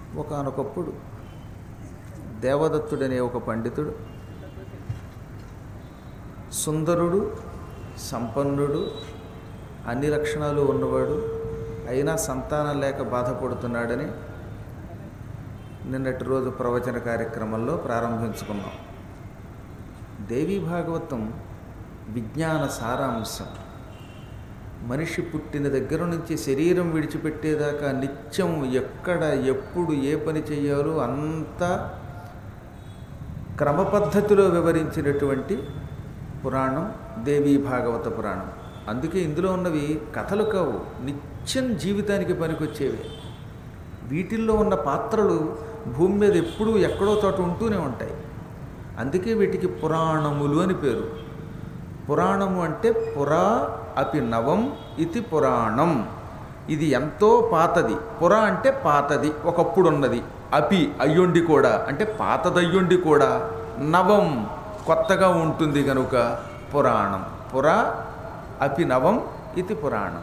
ఒకానొకప్పుడు దేవదత్తుడనే ఒక పండితుడు సుందరుడు సంపన్నుడు అన్ని లక్షణాలు ఉన్నవాడు అయినా సంతానం లేక బాధపడుతున్నాడని నిన్నటి రోజు ప్రవచన కార్యక్రమంలో ప్రారంభించుకున్నాం దేవీ భాగవతం విజ్ఞాన సారాంశం మనిషి పుట్టిన దగ్గర నుంచి శరీరం విడిచిపెట్టేదాకా నిత్యం ఎక్కడ ఎప్పుడు ఏ పని చేయాలో అంతా క్రమ పద్ధతిలో వివరించినటువంటి పురాణం దేవీ భాగవత పురాణం అందుకే ఇందులో ఉన్నవి కథలు కావు నిత్యం జీవితానికి పనికొచ్చేవి వీటిల్లో ఉన్న పాత్రలు భూమి మీద ఎప్పుడూ ఎక్కడో చోట ఉంటూనే ఉంటాయి అందుకే వీటికి పురాణములు అని పేరు పురాణము అంటే పురా అపి నవం ఇది పురాణం ఇది ఎంతో పాతది పుర అంటే పాతది ఒకప్పుడు ఉన్నది అపి అయ్యుండి కూడా అంటే పాతదయ్యుండి కూడా నవం కొత్తగా ఉంటుంది కనుక పురాణం పుర అపి నవం ఇది పురాణం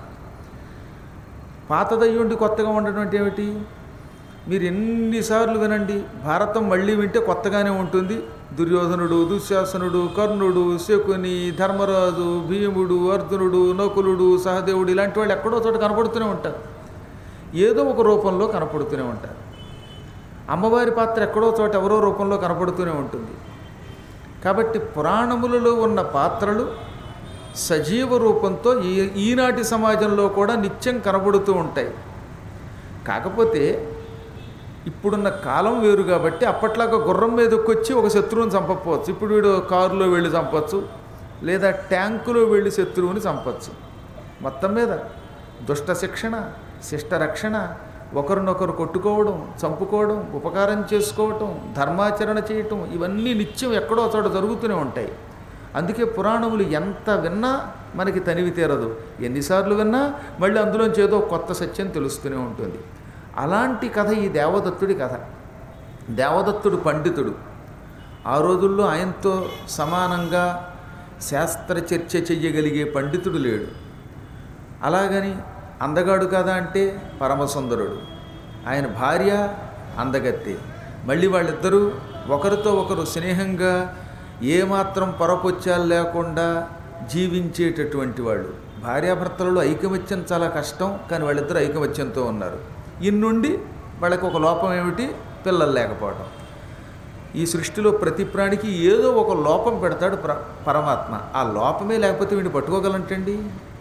పాతదయ్యుండి కొత్తగా ఉండడం అంటే ఏమిటి మీరు ఎన్నిసార్లు వినండి భారతం మళ్ళీ వింటే కొత్తగానే ఉంటుంది దుర్యోధనుడు దుశ్శాసనుడు కర్ణుడు శకుని ధర్మరాజు భీముడు అర్జునుడు నకులుడు సహదేవుడు ఇలాంటి వాళ్ళు ఎక్కడో చోట కనపడుతూనే ఉంటారు ఏదో ఒక రూపంలో కనపడుతూనే ఉంటారు అమ్మవారి పాత్ర ఎక్కడో చోట ఎవరో రూపంలో కనపడుతూనే ఉంటుంది కాబట్టి పురాణములలో ఉన్న పాత్రలు సజీవ రూపంతో ఈ ఈనాటి సమాజంలో కూడా నిత్యం కనబడుతూ ఉంటాయి కాకపోతే ఇప్పుడున్న కాలం వేరు కాబట్టి అప్పట్లాగా గుర్రం మీదకి వచ్చి ఒక శత్రువుని చంపకపోవచ్చు ఇప్పుడు వీడు కారులో వెళ్ళి చంపచ్చు లేదా ట్యాంకులో వెళ్ళి శత్రువుని చంపచ్చు మొత్తం మీద దుష్ట శిక్షణ శిష్ట రక్షణ ఒకరినొకరు కొట్టుకోవడం చంపుకోవడం ఉపకారం చేసుకోవటం ధర్మాచరణ చేయటం ఇవన్నీ నిత్యం ఎక్కడో చోట జరుగుతూనే ఉంటాయి అందుకే పురాణములు ఎంత విన్నా మనకి తనివి తీరదు ఎన్నిసార్లు విన్నా మళ్ళీ అందులోంచి ఏదో కొత్త సత్యం తెలుస్తూనే ఉంటుంది అలాంటి కథ ఈ దేవదత్తుడి కథ దేవదత్తుడు పండితుడు ఆ రోజుల్లో ఆయనతో సమానంగా శాస్త్ర చర్చ చెయ్యగలిగే పండితుడు లేడు అలాగని అందగాడు కదా అంటే పరమసుందరుడు ఆయన భార్య అందగత్తే మళ్ళీ వాళ్ళిద్దరూ ఒకరితో ఒకరు స్నేహంగా ఏమాత్రం పొరపొచ్చాలు లేకుండా జీవించేటటువంటి వాళ్ళు భార్యాభర్తలలో ఐకమత్యం చాలా కష్టం కానీ వాళ్ళిద్దరూ ఐకమత్యంతో ఉన్నారు ఇన్నుండి వాళ్ళకి ఒక లోపం ఏమిటి పిల్లలు లేకపోవడం ఈ సృష్టిలో ప్రతి ప్రాణికి ఏదో ఒక లోపం పెడతాడు ప్ర పరమాత్మ ఆ లోపమే లేకపోతే వీడిని పట్టుకోగలంటండి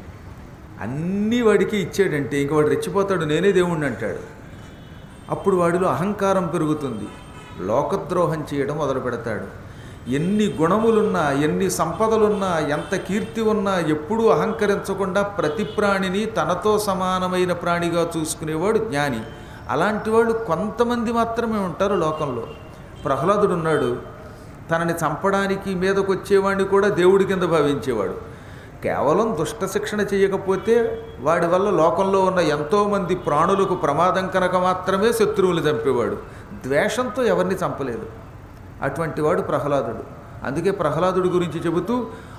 అన్నీ వాడికి ఇచ్చాడంటే ఇంక వాడు రెచ్చిపోతాడు నేనే దేవుణ్ణి అంటాడు అప్పుడు వాడిలో అహంకారం పెరుగుతుంది లోకద్రోహం చేయడం మొదలు పెడతాడు ఎన్ని గుణములున్నా ఎన్ని సంపదలున్నా ఎంత కీర్తి ఉన్నా ఎప్పుడూ అహంకరించకుండా ప్రతి ప్రాణిని తనతో సమానమైన ప్రాణిగా చూసుకునేవాడు జ్ఞాని అలాంటి వాళ్ళు కొంతమంది మాత్రమే ఉంటారు లోకంలో ప్రహ్లాదుడు ఉన్నాడు తనని చంపడానికి మీదకు వచ్చేవాడిని కూడా దేవుడి కింద భావించేవాడు కేవలం దుష్ట శిక్షణ చేయకపోతే వాడి వల్ల లోకంలో ఉన్న ఎంతోమంది ప్రాణులకు ప్రమాదం కనుక మాత్రమే శత్రువులు చంపేవాడు ద్వేషంతో ఎవరిని చంపలేదు అటువంటి వాడు ప్రహ్లాదుడు అందుకే ప్రహ్లాదుడి గురించి చెబుతూ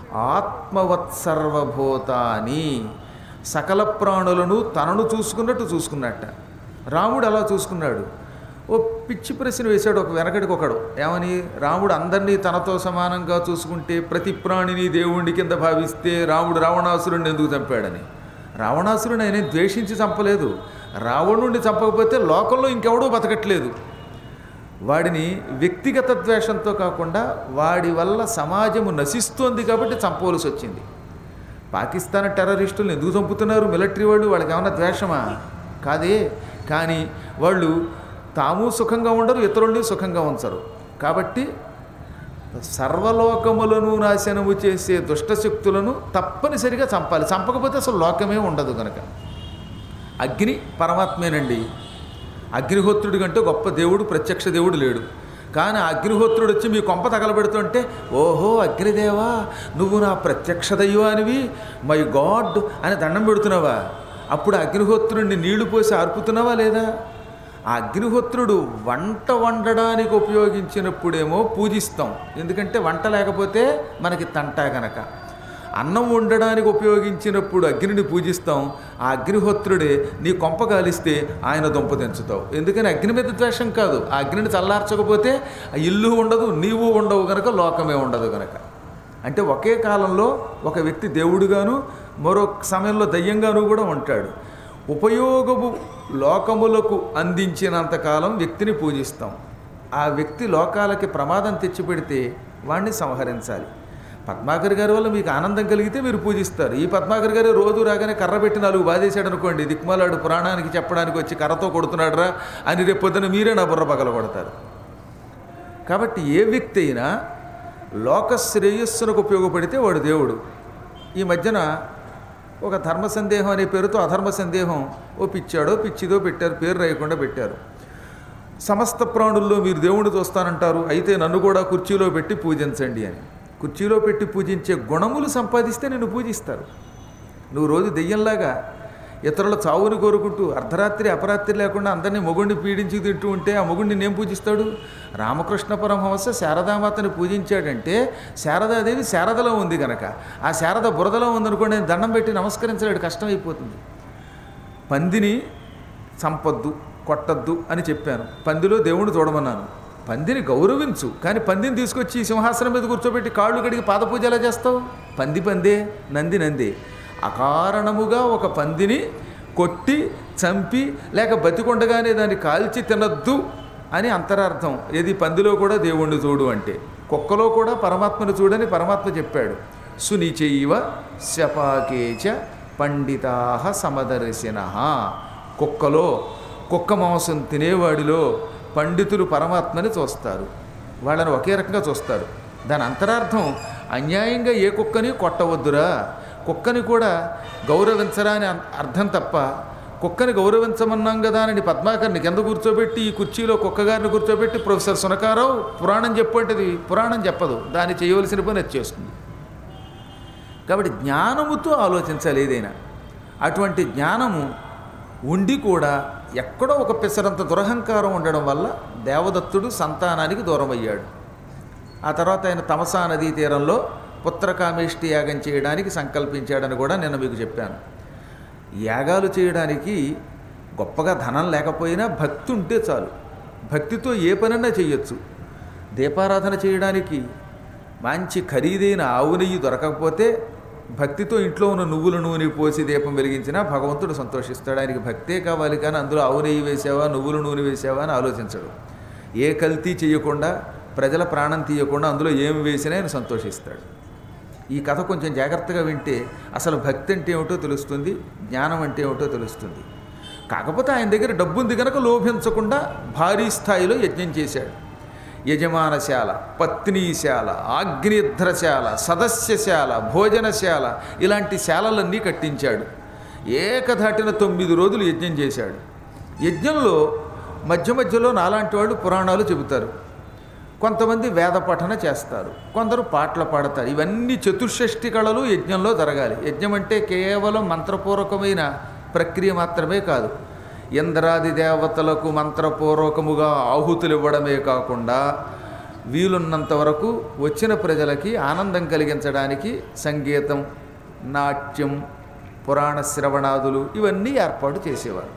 ఆత్మవత్సర్వభూతాని సకల ప్రాణులను తనను చూసుకున్నట్టు చూసుకున్నట్ట రాముడు అలా చూసుకున్నాడు ఓ పిచ్చి ప్రశ్న వేశాడు ఒక వెనకడికి ఒకడు ఏమని రాముడు అందరినీ తనతో సమానంగా చూసుకుంటే ప్రతి ప్రాణిని దేవుడి కింద భావిస్తే రాముడు రావణాసురుడిని ఎందుకు చంపాడని రావణాసురుని ఆయన ద్వేషించి చంపలేదు రావణుడిని చంపకపోతే లోకంలో ఇంకెవడూ బతకట్లేదు వాడిని వ్యక్తిగత ద్వేషంతో కాకుండా వాడి వల్ల సమాజము నశిస్తోంది కాబట్టి చంపవలసి వచ్చింది పాకిస్తాన్ టెర్రరిస్టులను ఎందుకు చంపుతున్నారు మిలిటరీ వాళ్ళు వాళ్ళకి ఏమైనా ద్వేషమా కాదే కానీ వాళ్ళు తాము సుఖంగా ఉండరు ఇతరుల్ని సుఖంగా ఉంచరు కాబట్టి సర్వలోకములను నాశనము చేసే దుష్టశక్తులను తప్పనిసరిగా చంపాలి చంపకపోతే అసలు లోకమే ఉండదు కనుక అగ్ని పరమాత్మేనండి అగ్నిహోత్రుడి కంటే గొప్ప దేవుడు ప్రత్యక్ష దేవుడు లేడు కానీ ఆ అగ్నిహోత్రుడు వచ్చి మీ కొంప తగలబెడుతుంటే ఓహో అగ్నిదేవా నువ్వు నా ప్రత్యక్ష దైవానివి మై గాడ్ అని దండం పెడుతున్నావా అప్పుడు అగ్నిహోత్రుడిని నీళ్లు పోసి అర్పుతున్నావా లేదా ఆ అగ్నిహోత్రుడు వంట వండడానికి ఉపయోగించినప్పుడేమో పూజిస్తాం ఎందుకంటే వంట లేకపోతే మనకి తంటా గనక అన్నం వండడానికి ఉపయోగించినప్పుడు అగ్నిని పూజిస్తాం ఆ అగ్నిహోత్రుడే నీ కొంప కాలిస్తే ఆయన దుంప తెంచుతావు ఎందుకని అగ్ని మీద ద్వేషం కాదు ఆ అగ్నిని చల్లార్చకపోతే ఆ ఇల్లు ఉండదు నీవు ఉండవు గనక లోకమే ఉండదు గనక అంటే ఒకే కాలంలో ఒక వ్యక్తి దేవుడుగాను మరో సమయంలో దయ్యంగాను కూడా ఉంటాడు ఉపయోగము లోకములకు అందించినంతకాలం వ్యక్తిని పూజిస్తాం ఆ వ్యక్తి లోకాలకి ప్రమాదం తెచ్చిపెడితే వాణ్ణి సంహరించాలి పద్మాకర్ గారి వల్ల మీకు ఆనందం కలిగితే మీరు పూజిస్తారు ఈ పద్మాకర్ గారు రోజు రాగానే కర్ర పెట్టి నాలుగు బాధేశాడు అనుకోండి దిక్మాలాడు పురాణానికి చెప్పడానికి వచ్చి కర్రతో కొడుతున్నాడు రా అని రేపు పొద్దున మీరే నా బుర్ర పగల కొడతారు కాబట్టి ఏ వ్యక్తి అయినా లోక శ్రేయస్సునకు ఉపయోగపడితే వాడు దేవుడు ఈ మధ్యన ఒక ధర్మ సందేహం అనే పేరుతో అధర్మ సందేహం ఓ పిచ్చాడో పిచ్చిదో పెట్టారు పేరు రాయకుండా పెట్టారు సమస్త ప్రాణుల్లో మీరు దేవుడిని చూస్తానంటారు అయితే నన్ను కూడా కుర్చీలో పెట్టి పూజించండి అని కుర్చీలో పెట్టి పూజించే గుణములు సంపాదిస్తే నిన్ను పూజిస్తారు నువ్వు రోజు దెయ్యంలాగా ఇతరుల చావుని కోరుకుంటూ అర్ధరాత్రి అపరాత్రి లేకుండా అందరినీ మొగుడిని పీడించి తింటూ ఉంటే ఆ మొగుడిని నేను పూజిస్తాడు రామకృష్ణ పరమహంస శారదామాతని పూజించాడంటే శారదాదేవి శారదలో ఉంది కనుక ఆ శారద బురదలో ఉందనుకోండి నేను దండం పెట్టి నమస్కరించలేడు కష్టమైపోతుంది పందిని చంపొద్దు కొట్టద్దు అని చెప్పాను పందిలో దేవుణ్ణి చూడమన్నాను పందిని గౌరవించు కానీ పందిని తీసుకొచ్చి ఈ సింహాసనం మీద కూర్చోబెట్టి కాళ్ళు కడిగి పాదపూజ ఎలా చేస్తావు పంది పందే నంది నంది అకారణముగా ఒక పందిని కొట్టి చంపి లేక బతికొండగానే దాన్ని కాల్చి తినద్దు అని అంతరార్థం ఏది పందిలో కూడా దేవుణ్ణి చూడు అంటే కుక్కలో కూడా పరమాత్మను చూడని పరమాత్మ చెప్పాడు సునిచైవ శపాకేచ పండితాహ సమదర్శిన కుక్కలో కుక్క మాంసం తినేవాడిలో పండితులు పరమాత్మని చూస్తారు వాళ్ళని ఒకే రకంగా చూస్తారు దాని అంతరార్థం అన్యాయంగా ఏ కుక్కని కొట్టవద్దురా కుక్కని కూడా గౌరవించరా అని అన్- అర్థం తప్ప కుక్కని గౌరవించమన్నాం కదా అని పద్మాకర్ని కింద కూర్చోబెట్టి ఈ కుర్చీలో కుక్కగారిని కూర్చోబెట్టి ప్రొఫెసర్ సునకారావు పురాణం చెప్పు అంటది పురాణం చెప్పదు దాన్ని చేయవలసిన పని అది చేస్తుంది కాబట్టి జ్ఞానముతో ఆలోచించాలి ఏదైనా అటువంటి జ్ఞానము ఉండి కూడా ఎక్కడో ఒక పిసరంత దురహంకారం ఉండడం వల్ల దేవదత్తుడు సంతానానికి దూరం అయ్యాడు ఆ తర్వాత ఆయన తమసా నదీ తీరంలో పుత్రకామేష్టి యాగం చేయడానికి సంకల్పించాడని కూడా నిన్న మీకు చెప్పాను యాగాలు చేయడానికి గొప్పగా ధనం లేకపోయినా భక్తి ఉంటే చాలు భక్తితో ఏ పనైనా చేయొచ్చు దీపారాధన చేయడానికి మంచి ఖరీదైన ఆవు నెయ్యి దొరకకపోతే భక్తితో ఇంట్లో ఉన్న నువ్వుల నూనె పోసి దీపం వెలిగించినా భగవంతుడు సంతోషిస్తాడు ఆయనకి భక్తే కావాలి కానీ అందులో ఆవు నెయ్యి వేసావా నువ్వుల నూనె వేసావా అని ఆలోచించడు ఏ కల్తీ చేయకుండా ప్రజల ప్రాణం తీయకుండా అందులో ఏం వేసినా ఆయన సంతోషిస్తాడు ఈ కథ కొంచెం జాగ్రత్తగా వింటే అసలు భక్తి అంటే ఏమిటో తెలుస్తుంది జ్ఞానం అంటే ఏమిటో తెలుస్తుంది కాకపోతే ఆయన దగ్గర డబ్బు ఉంది కనుక లోభించకుండా భారీ స్థాయిలో యజ్ఞం చేశాడు యజమానశాల పత్నీశాల ఆగ్నేధ్రశాల సదస్యశాల భోజనశాల ఇలాంటి శాలలన్నీ కట్టించాడు ఏకధాటిన తొమ్మిది రోజులు యజ్ఞం చేశాడు యజ్ఞంలో మధ్య మధ్యలో నాలాంటి వాళ్ళు పురాణాలు చెబుతారు కొంతమంది వేద పఠన చేస్తారు కొందరు పాటలు పాడతారు ఇవన్నీ చతుషష్ఠి కళలు యజ్ఞంలో జరగాలి యజ్ఞం అంటే కేవలం మంత్రపూర్వకమైన ప్రక్రియ మాత్రమే కాదు ఇంద్రాది దేవతలకు మంత్రపూర్వకముగా ఆహుతులు ఇవ్వడమే కాకుండా వీలున్నంత వరకు వచ్చిన ప్రజలకి ఆనందం కలిగించడానికి సంగీతం నాట్యం పురాణ శ్రవణాదులు ఇవన్నీ ఏర్పాటు చేసేవారు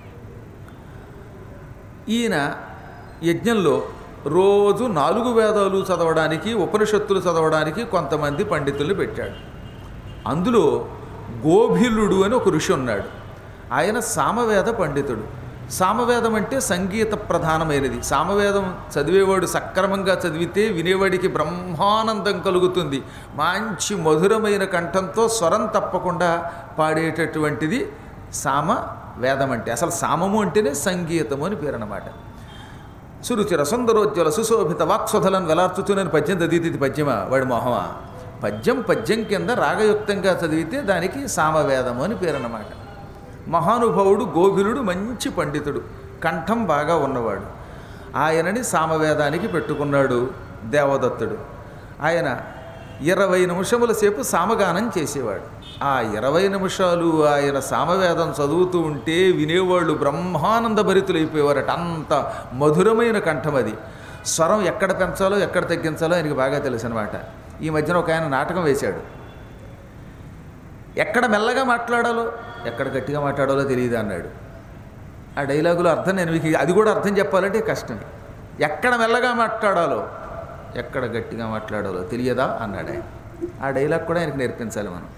ఈయన యజ్ఞంలో రోజు నాలుగు వేదాలు చదవడానికి ఉపనిషత్తులు చదవడానికి కొంతమంది పండితులు పెట్టాడు అందులో గోభిలుడు అని ఒక ఋషి ఉన్నాడు ఆయన సామవేద పండితుడు సామవేదం అంటే సంగీత ప్రధానమైనది సామవేదం చదివేవాడు సక్రమంగా చదివితే వినేవాడికి బ్రహ్మానందం కలుగుతుంది మంచి మధురమైన కంఠంతో స్వరం తప్పకుండా పాడేటటువంటిది సామ వేదం అంటే అసలు సామము అంటేనే సంగీతము అని పేరు అన్నమాట సురుచిర సుందరోజ్వల సుశోభిత వాక్సుధలను వెలార్చుతూనని పద్యం చదివితే ఇది పద్యమా వాడి మొహమా పద్యం పద్యం కింద రాగయుక్తంగా చదివితే దానికి సామవేదము అని పేరు అన్నమాట మహానుభావుడు గోభిలుడు మంచి పండితుడు కంఠం బాగా ఉన్నవాడు ఆయనని సామవేదానికి పెట్టుకున్నాడు దేవదత్తుడు ఆయన ఇరవై నిమిషముల సేపు సామగానం చేసేవాడు ఆ ఇరవై నిమిషాలు ఆయన సామవేదం చదువుతూ ఉంటే వినేవాళ్ళు బ్రహ్మానంద భరితులైపోయేవారట అంత మధురమైన కంఠం అది స్వరం ఎక్కడ పెంచాలో ఎక్కడ తగ్గించాలో ఆయనకి బాగా తెలుసు అనమాట ఈ మధ్యన ఒక ఆయన నాటకం వేశాడు ఎక్కడ మెల్లగా మాట్లాడాలో ఎక్కడ గట్టిగా మాట్లాడాలో తెలియదు అన్నాడు ఆ డైలాగులో అర్థం నేను మీకు అది కూడా అర్థం చెప్పాలంటే కష్టం ఎక్కడ మెల్లగా మాట్లాడాలో ఎక్కడ గట్టిగా మాట్లాడాలో తెలియదా అన్నాడు ఆయన ఆ డైలాగ్ కూడా ఆయనకు నేర్పించాలి మనం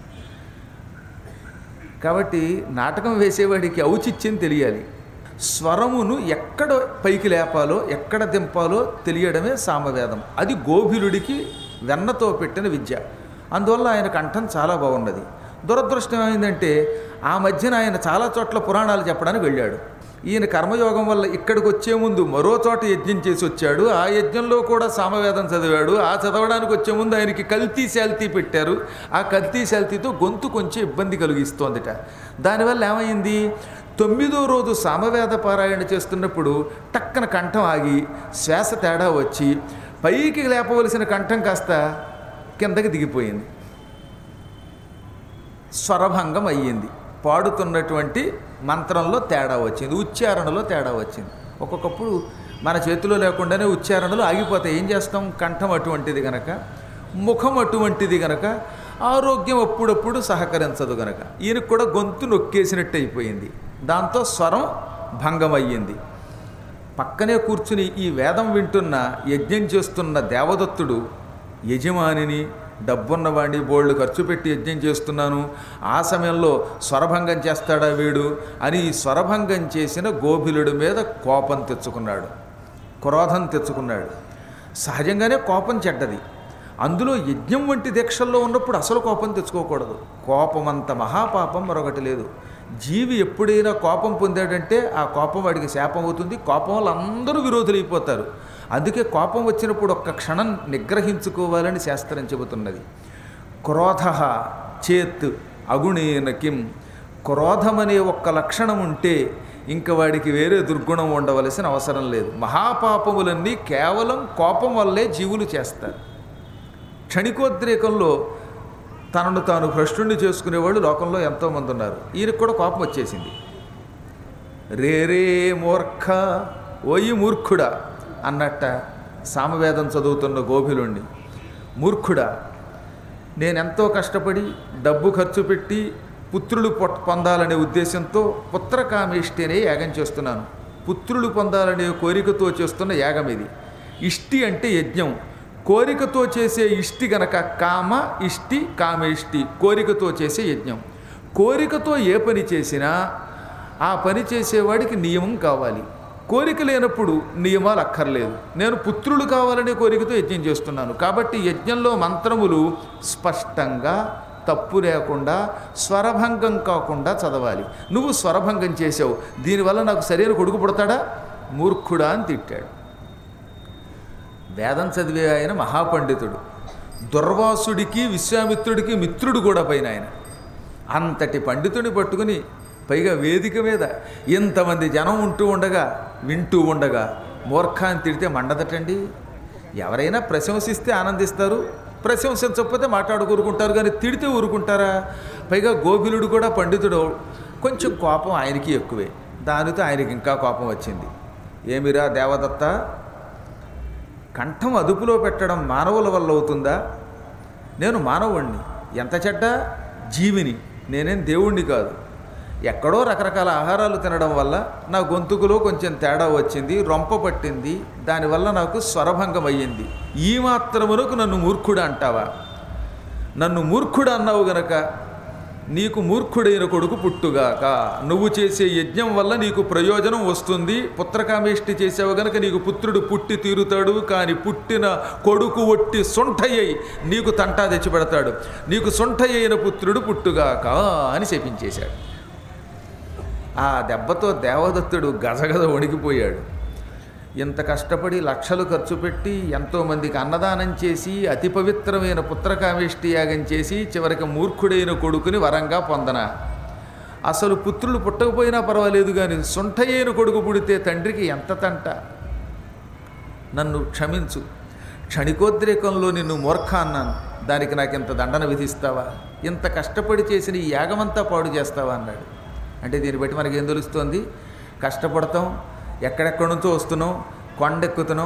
కాబట్టి నాటకం వేసేవాడికి ఔచిత్యం తెలియాలి స్వరమును ఎక్కడ పైకి లేపాలో ఎక్కడ దింపాలో తెలియడమే సామవేదం అది గోభిలుడికి వెన్నతో పెట్టిన విద్య అందువల్ల ఆయన కంఠం చాలా బాగున్నది దురదృష్టం ఏమైందంటే ఆ మధ్యన ఆయన చాలా చోట్ల పురాణాలు చెప్పడానికి వెళ్ళాడు ఈయన కర్మయోగం వల్ల ఇక్కడికి వచ్చే ముందు మరో చోట యజ్ఞం చేసి వచ్చాడు ఆ యజ్ఞంలో కూడా సామవేదం చదివాడు ఆ చదవడానికి వచ్చే ముందు ఆయనకి కల్తీ శాల్తీ పెట్టారు ఆ కల్తీ శాల్తీతో గొంతు కొంచెం ఇబ్బంది కలిగిస్తోందిట దానివల్ల ఏమైంది తొమ్మిదో రోజు సామవేద పారాయణ చేస్తున్నప్పుడు టక్కన కంఠం ఆగి శ్వాస తేడా వచ్చి పైకి లేపవలసిన కంఠం కాస్త కిందకి దిగిపోయింది స్వరభంగం అయ్యింది పాడుతున్నటువంటి మంత్రంలో తేడా వచ్చింది ఉచ్చారణలో తేడా వచ్చింది ఒక్కొక్కప్పుడు మన చేతిలో లేకుండానే ఉచ్చారణలు ఆగిపోతాయి ఏం చేస్తాం కంఠం అటువంటిది గనక ముఖం అటువంటిది గనక ఆరోగ్యం అప్పుడప్పుడు సహకరించదు గనక ఈయనకు కూడా గొంతు నొక్కేసినట్టు అయిపోయింది దాంతో స్వరం భంగమయ్యింది పక్కనే కూర్చుని ఈ వేదం వింటున్న యజ్ఞం చేస్తున్న దేవదత్తుడు యజమానిని డబ్బున్నవాడిని బోళ్ళు ఖర్చు పెట్టి యజ్ఞం చేస్తున్నాను ఆ సమయంలో స్వరభంగం చేస్తాడా వీడు అని ఈ స్వరభంగం చేసిన గోభిలుడి మీద కోపం తెచ్చుకున్నాడు క్రోధం తెచ్చుకున్నాడు సహజంగానే కోపం చెడ్డది అందులో యజ్ఞం వంటి దీక్షల్లో ఉన్నప్పుడు అసలు కోపం తెచ్చుకోకూడదు కోపం అంత మహాపాపం మరొకటి లేదు జీవి ఎప్పుడైనా కోపం పొందాడంటే ఆ కోపం వాడికి శాపం అవుతుంది కోపం వల్ల అందరూ విరోధులైపోతారు అందుకే కోపం వచ్చినప్పుడు ఒక్క క్షణం నిగ్రహించుకోవాలని శాస్త్రం చెబుతున్నది క్రోధ చేత్ అగుణేన కిం క్రోధమనే ఒక్క లక్షణం ఉంటే ఇంక వాడికి వేరే దుర్గుణం ఉండవలసిన అవసరం లేదు మహాపాపములన్నీ కేవలం కోపం వల్లే జీవులు చేస్తారు క్షణికోద్రేకంలో తనను తాను భ్రష్టుణ్ణి చేసుకునేవాళ్ళు లోకంలో ఎంతోమంది ఉన్నారు ఈయనకు కూడా కోపం వచ్చేసింది రే రే మూర్ఖ ఓయి మూర్ఖుడా అన్నట్ట సామవేదం చదువుతున్న గోభిలుణ్ణి మూర్ఖుడా నేనెంతో కష్టపడి డబ్బు ఖర్చు పెట్టి పుత్రులు పొట్ పొందాలనే ఉద్దేశంతో పుత్రకామేష్టి అనే యాగం చేస్తున్నాను పుత్రులు పొందాలనే కోరికతో చేస్తున్న యాగం ఇది ఇష్టి అంటే యజ్ఞం కోరికతో చేసే ఇష్టి గనక కామ ఇష్టి కామేష్టి కోరికతో చేసే యజ్ఞం కోరికతో ఏ పని చేసినా ఆ పని చేసేవాడికి నియమం కావాలి కోరిక లేనప్పుడు నియమాలు అక్కర్లేదు నేను పుత్రులు కావాలనే కోరికతో యజ్ఞం చేస్తున్నాను కాబట్టి యజ్ఞంలో మంత్రములు స్పష్టంగా తప్పు లేకుండా స్వరభంగం కాకుండా చదవాలి నువ్వు స్వరభంగం చేసావు దీనివల్ల నాకు సరైన కొడుకు పుడతాడా మూర్ఖుడా అని తిట్టాడు వేదం చదివే ఆయన మహాపండితుడు దుర్వాసుడికి విశ్వామిత్రుడికి మిత్రుడు కూడా పైన ఆయన అంతటి పండితుడిని పట్టుకుని పైగా వేదిక మీద ఇంతమంది జనం ఉంటూ ఉండగా వింటూ ఉండగా మూర్ఖాన్ని తిడితే మండదటండి ఎవరైనా ప్రశంసిస్తే ఆనందిస్తారు ప్రశంసించకపోతే మాట్లాడుకూరుకుంటారు కానీ తిడితే ఊరుకుంటారా పైగా గోపిలుడు కూడా పండితుడు కొంచెం కోపం ఆయనకి ఎక్కువే దానితో ఆయనకి ఇంకా కోపం వచ్చింది ఏమిరా దేవదత్త కంఠం అదుపులో పెట్టడం మానవుల వల్ల అవుతుందా నేను మానవుణ్ణి ఎంత చెడ్డ జీవిని నేనేం దేవుణ్ణి కాదు ఎక్కడో రకరకాల ఆహారాలు తినడం వల్ల నా గొంతుకులో కొంచెం తేడా వచ్చింది రొంప పట్టింది దానివల్ల నాకు స్వరభంగం అయ్యింది ఈ మాత్రమునకు నన్ను మూర్ఖుడు అంటావా నన్ను మూర్ఖుడు అన్నావు గనక నీకు మూర్ఖుడైన కొడుకు పుట్టుగాక నువ్వు చేసే యజ్ఞం వల్ల నీకు ప్రయోజనం వస్తుంది పుత్రకామేష్టి చేసావు గనక నీకు పుత్రుడు పుట్టి తీరుతాడు కానీ పుట్టిన కొడుకు ఒట్టి సొంఠయ్యి నీకు తంటా తెచ్చిపెడతాడు నీకు సొంఠయ్యైన పుత్రుడు పుట్టుగాక అని శపించేశాడు ఆ దెబ్బతో దేవదత్తుడు గజగజ వణికిపోయాడు ఇంత కష్టపడి లక్షలు ఖర్చు పెట్టి ఎంతోమందికి అన్నదానం చేసి అతి పవిత్రమైన పుత్రకామేష్టి యాగం చేసి చివరికి మూర్ఖుడైన కొడుకుని వరంగా పొందన అసలు పుత్రులు పుట్టకపోయినా పర్వాలేదు కానీ సొంటయ్యైన కొడుకు పుడితే తండ్రికి ఎంత తంట నన్ను క్షమించు క్షణికోద్రేకంలో నిన్ను మూర్ఖ అన్నాను దానికి నాకు ఇంత దండన విధిస్తావా ఇంత కష్టపడి చేసిన ఈ యాగమంతా పాడు చేస్తావా అన్నాడు అంటే దీన్ని బట్టి మనకి ఏం తెలుస్తోంది కష్టపడతాం ఎక్కడెక్కడి నుంచో వస్తున్నాం కొండెక్కుతున్నాం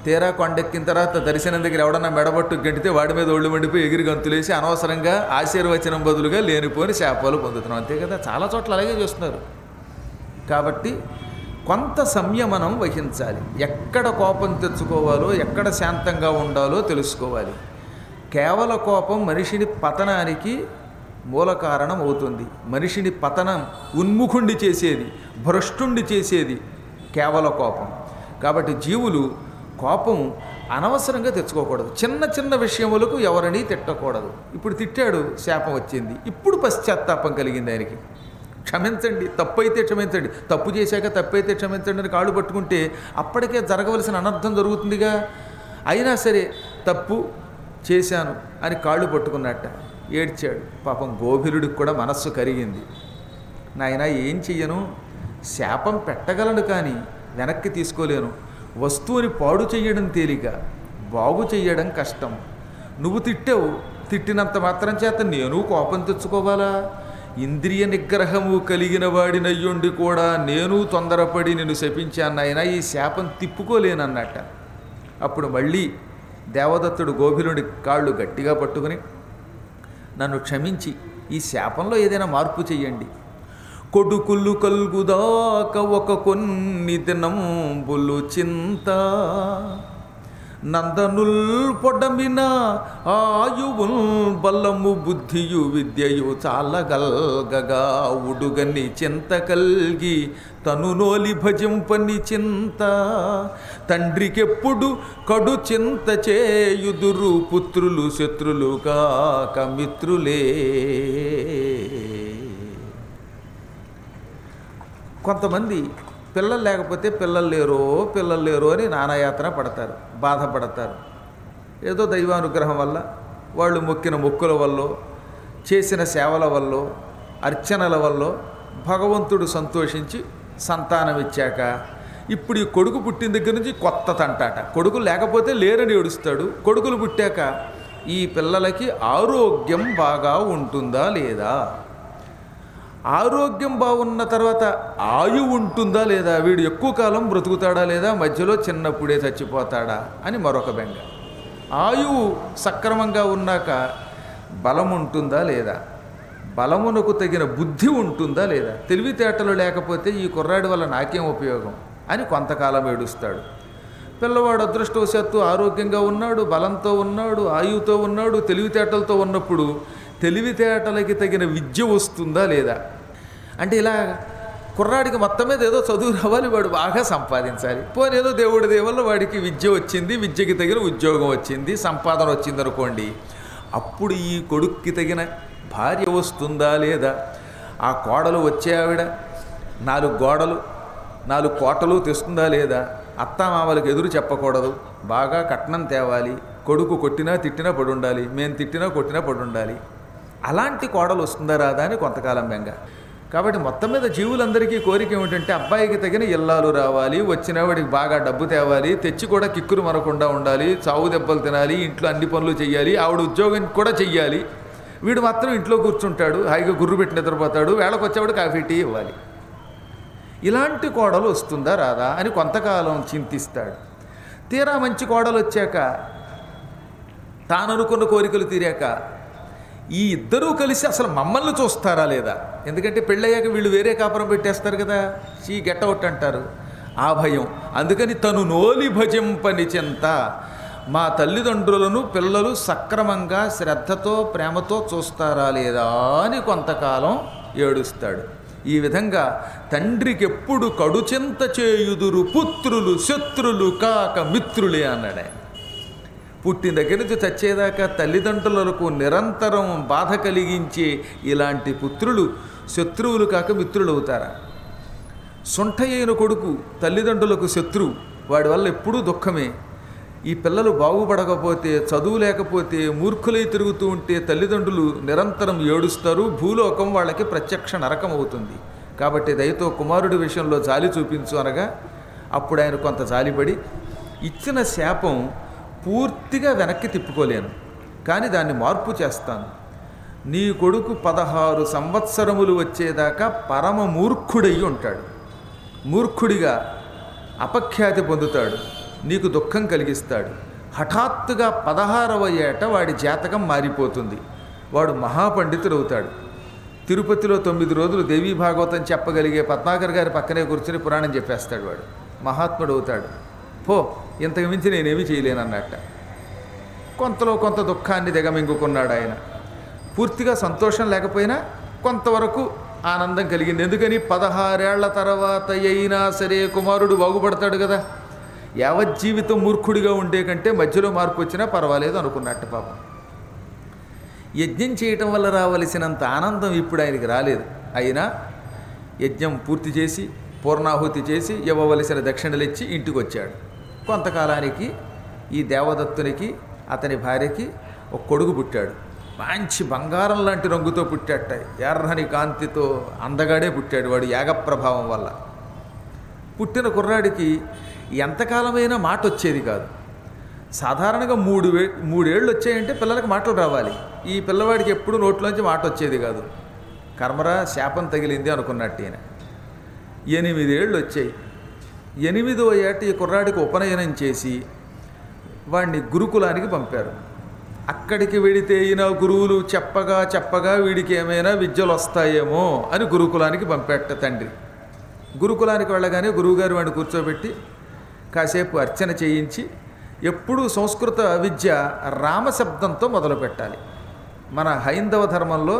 తీరా కొండెక్కిన తర్వాత దర్శనం దగ్గర ఎవడన్నా మెడబట్టు గంటితే వాడి మీద ఒళ్ళు మండిపోయి ఎగిరి గంతులేసి అనవసరంగా ఆశీర్వచనం బదులుగా లేనిపోని శాపాలు పొందుతున్నాం అంతే కదా చాలా చోట్ల అలాగే చేస్తున్నారు కాబట్టి కొంత సంయమనం వహించాలి ఎక్కడ కోపం తెచ్చుకోవాలో ఎక్కడ శాంతంగా ఉండాలో తెలుసుకోవాలి కేవల కోపం మనిషిని పతనానికి మూల కారణం అవుతుంది మనిషిని పతనం ఉన్ముఖుండి చేసేది భ్రష్టుండి చేసేది కేవల కోపం కాబట్టి జీవులు కోపం అనవసరంగా తెచ్చుకోకూడదు చిన్న చిన్న విషయములకు ఎవరిని తిట్టకూడదు ఇప్పుడు తిట్టాడు శాపం వచ్చింది ఇప్పుడు పశ్చాత్తాపం కలిగింది ఆయనకి క్షమించండి తప్పు అయితే క్షమించండి తప్పు చేశాక తప్పు అయితే క్షమించండి అని కాళ్ళు పట్టుకుంటే అప్పటికే జరగవలసిన అనర్థం జరుగుతుందిగా అయినా సరే తప్పు చేశాను అని కాళ్ళు పట్టుకున్నట్ట ఏడ్చాడు పాపం గోభిరుడికి కూడా మనస్సు కరిగింది నాయన ఏం చెయ్యను శాపం పెట్టగలను కానీ వెనక్కి తీసుకోలేను వస్తువుని పాడు చెయ్యడం తేలిక బాగు చెయ్యడం కష్టం నువ్వు తిట్టావు తిట్టినంత మాత్రం చేత నేను కోపం తెచ్చుకోవాలా ఇంద్రియ నిగ్రహము కలిగిన వాడినయ్యుండి కూడా నేను తొందరపడి నిన్ను శపించాను నాయన ఈ శాపం తిప్పుకోలేనన్నట్ట అప్పుడు మళ్ళీ దేవదత్తుడు గోభిలుడి కాళ్ళు గట్టిగా పట్టుకుని నన్ను క్షమించి ఈ శాపంలో ఏదైనా మార్పు చెయ్యండి కొడుకులు కల్గుదాక ఒక కొన్ని దినంబులు చింత నందనుల్ పొడమిన ఆయువుల్ బలము బుద్ధియు విద్యయు చాలగల్గగా ఉడుగని చింత కల్గి తను నోలి భజింపని చింత తండ్రికెప్పుడు కడు చింత చేయుదురు పుత్రులు శత్రులు కాక మిత్రులే కొంతమంది పిల్లలు లేకపోతే పిల్లలు లేరో పిల్లలు లేరో అని నానాయాతన పడతారు బాధపడతారు ఏదో దైవానుగ్రహం వల్ల వాళ్ళు మొక్కిన మొక్కుల వల్ల చేసిన సేవల వల్ల అర్చనల వల్ల భగవంతుడు సంతోషించి సంతానం ఇచ్చాక ఇప్పుడు ఈ కొడుకు పుట్టిన దగ్గర నుంచి కొత్త తంటాట కొడుకు లేకపోతే లేరని ఏడుస్తాడు కొడుకులు పుట్టాక ఈ పిల్లలకి ఆరోగ్యం బాగా ఉంటుందా లేదా ఆరోగ్యం బాగున్న తర్వాత ఆయు ఉంటుందా లేదా వీడు ఎక్కువ కాలం బ్రతుకుతాడా లేదా మధ్యలో చిన్నప్పుడే చచ్చిపోతాడా అని మరొక బెంగ ఆయువు సక్రమంగా ఉన్నాక బలం ఉంటుందా లేదా బలమునకు తగిన బుద్ధి ఉంటుందా లేదా తెలివితేటలు లేకపోతే ఈ కుర్రాడి వల్ల నాకేం ఉపయోగం అని కొంతకాలం ఏడుస్తాడు పిల్లవాడు అదృష్టవశాత్తు ఆరోగ్యంగా ఉన్నాడు బలంతో ఉన్నాడు ఆయువుతో ఉన్నాడు తెలివితేటలతో ఉన్నప్పుడు తెలివితేటలకి తగిన విద్య వస్తుందా లేదా అంటే ఇలా కుర్రాడికి మొత్తం మీద ఏదో చదువు రావాలి వాడు బాగా సంపాదించాలి పోనీ ఏదో దేవుడి దేవుళ్ళ వాడికి విద్య వచ్చింది విద్యకి తగిన ఉద్యోగం వచ్చింది సంపాదన వచ్చింది అనుకోండి అప్పుడు ఈ కొడుక్కి తగిన భార్య వస్తుందా లేదా ఆ కోడలు వచ్చే ఆవిడ నాలుగు గోడలు నాలుగు కోటలు తెస్తుందా లేదా అత్తామామలకు ఎదురు చెప్పకూడదు బాగా కట్నం తేవాలి కొడుకు కొట్టినా తిట్టినా పడి ఉండాలి మేము తిట్టినా కొట్టినా పడి ఉండాలి అలాంటి కోడలు వస్తుందా రాదా అని కొంతకాలం బెంగ కాబట్టి మొత్తం మీద జీవులందరికీ కోరిక ఏమిటంటే అబ్బాయికి తగిన ఇల్లాలు రావాలి వచ్చిన వాడికి బాగా డబ్బు తేవాలి తెచ్చి కూడా కిక్కురు మనకుండా ఉండాలి చావు దెబ్బలు తినాలి ఇంట్లో అన్ని పనులు చేయాలి ఆవిడ ఉద్యోగం కూడా చెయ్యాలి వీడు మాత్రం ఇంట్లో కూర్చుంటాడు హాయిగా గుర్రు పెట్టి నిద్రపోతాడు వేళకు వచ్చేవాడు కాఫీ టీ ఇవ్వాలి ఇలాంటి కోడలు వస్తుందా రాదా అని కొంతకాలం చింతిస్తాడు తీరా మంచి కోడలు వచ్చాక తాను అనుకున్న కోరికలు తీరాక ఈ ఇద్దరూ కలిసి అసలు మమ్మల్ని చూస్తారా లేదా ఎందుకంటే పెళ్ళయ్యాక వీళ్ళు వేరే కాపురం పెట్టేస్తారు కదా చీ గెట్టవుట్ అంటారు ఆ భయం అందుకని తను నోలి భజింపని చింత మా తల్లిదండ్రులను పిల్లలు సక్రమంగా శ్రద్ధతో ప్రేమతో చూస్తారా లేదా అని కొంతకాలం ఏడుస్తాడు ఈ విధంగా తండ్రికి ఎప్పుడు కడుచింత చేయుదురు పుత్రులు శత్రులు కాక మిత్రులే అన్నాడే పుట్టిన దగ్గర నుంచి చచ్చేదాకా తల్లిదండ్రులకు నిరంతరం బాధ కలిగించే ఇలాంటి పుత్రులు శత్రువులు కాక మిత్రులు అవుతారా సొంట అయిన కొడుకు తల్లిదండ్రులకు శత్రువు వాడి వల్ల ఎప్పుడూ దుఃఖమే ఈ పిల్లలు బాగుపడకపోతే చదువు లేకపోతే మూర్ఖులై తిరుగుతూ ఉంటే తల్లిదండ్రులు నిరంతరం ఏడుస్తారు భూలోకం వాళ్ళకి ప్రత్యక్ష నరకం అవుతుంది కాబట్టి దయతో కుమారుడి విషయంలో జాలి చూపించు అనగా అప్పుడు ఆయన కొంత జాలిపడి ఇచ్చిన శాపం పూర్తిగా వెనక్కి తిప్పుకోలేను కానీ దాన్ని మార్పు చేస్తాను నీ కొడుకు పదహారు సంవత్సరములు వచ్చేదాకా పరమ మూర్ఖుడయ్యి ఉంటాడు మూర్ఖుడిగా అపఖ్యాతి పొందుతాడు నీకు దుఃఖం కలిగిస్తాడు హఠాత్తుగా పదహారవ ఏట వాడి జాతకం మారిపోతుంది వాడు మహాపండితుడు అవుతాడు తిరుపతిలో తొమ్మిది రోజులు దేవీ భాగవతం చెప్పగలిగే పద్మాకర్ గారి పక్కనే కూర్చుని పురాణం చెప్పేస్తాడు వాడు మహాత్ముడు అవుతాడు పో ఇంతకు మించి నేనేమీ చేయలేనన్నట్ట కొంతలో కొంత దుఃఖాన్ని దిగమింగుకున్నాడు ఆయన పూర్తిగా సంతోషం లేకపోయినా కొంతవరకు ఆనందం కలిగింది ఎందుకని పదహారేళ్ల తర్వాత అయినా సరే కుమారుడు బాగుపడతాడు కదా యావజ్జీవితం మూర్ఖుడిగా ఉండే కంటే మధ్యలో మార్పు వచ్చినా పర్వాలేదు అనుకున్నట్టు పాపం యజ్ఞం చేయటం వల్ల రావలసినంత ఆనందం ఇప్పుడు ఆయనకి రాలేదు అయినా యజ్ఞం పూర్తి చేసి పూర్ణాహుతి చేసి ఇవ్వవలసిన దక్షిణలు ఇచ్చి ఇంటికి వచ్చాడు కొంతకాలానికి ఈ దేవదత్తునికి అతని భార్యకి ఒక కొడుకు పుట్టాడు మంచి బంగారం లాంటి రంగుతో పుట్టాట ఎర్రని కాంతితో అందగాడే పుట్టాడు వాడు యాగప్రభావం వల్ల పుట్టిన కుర్రాడికి ఎంతకాలమైనా మాట వచ్చేది కాదు సాధారణంగా మూడు వే మూడేళ్ళు వచ్చాయంటే పిల్లలకి మాటలు రావాలి ఈ పిల్లవాడికి ఎప్పుడు నోట్లోంచి మాట వచ్చేది కాదు కర్మరా శాపం తగిలింది అనుకున్నట్టు ఈయన ఎనిమిదేళ్ళు వచ్చాయి ఎనిమిదో ఏట ఈ కుర్రాడికి ఉపనయనం చేసి వాడిని గురుకులానికి పంపారు అక్కడికి వెడితే ఈయన గురువులు చెప్పగా చెప్పగా వీడికి ఏమైనా విద్యలు వస్తాయేమో అని గురుకులానికి పంపేట తండ్రి గురుకులానికి వెళ్ళగానే గురువుగారు వాడిని కూర్చోబెట్టి కాసేపు అర్చన చేయించి ఎప్పుడూ సంస్కృత విద్య రామశబ్దంతో మొదలు పెట్టాలి మన హైందవ ధర్మంలో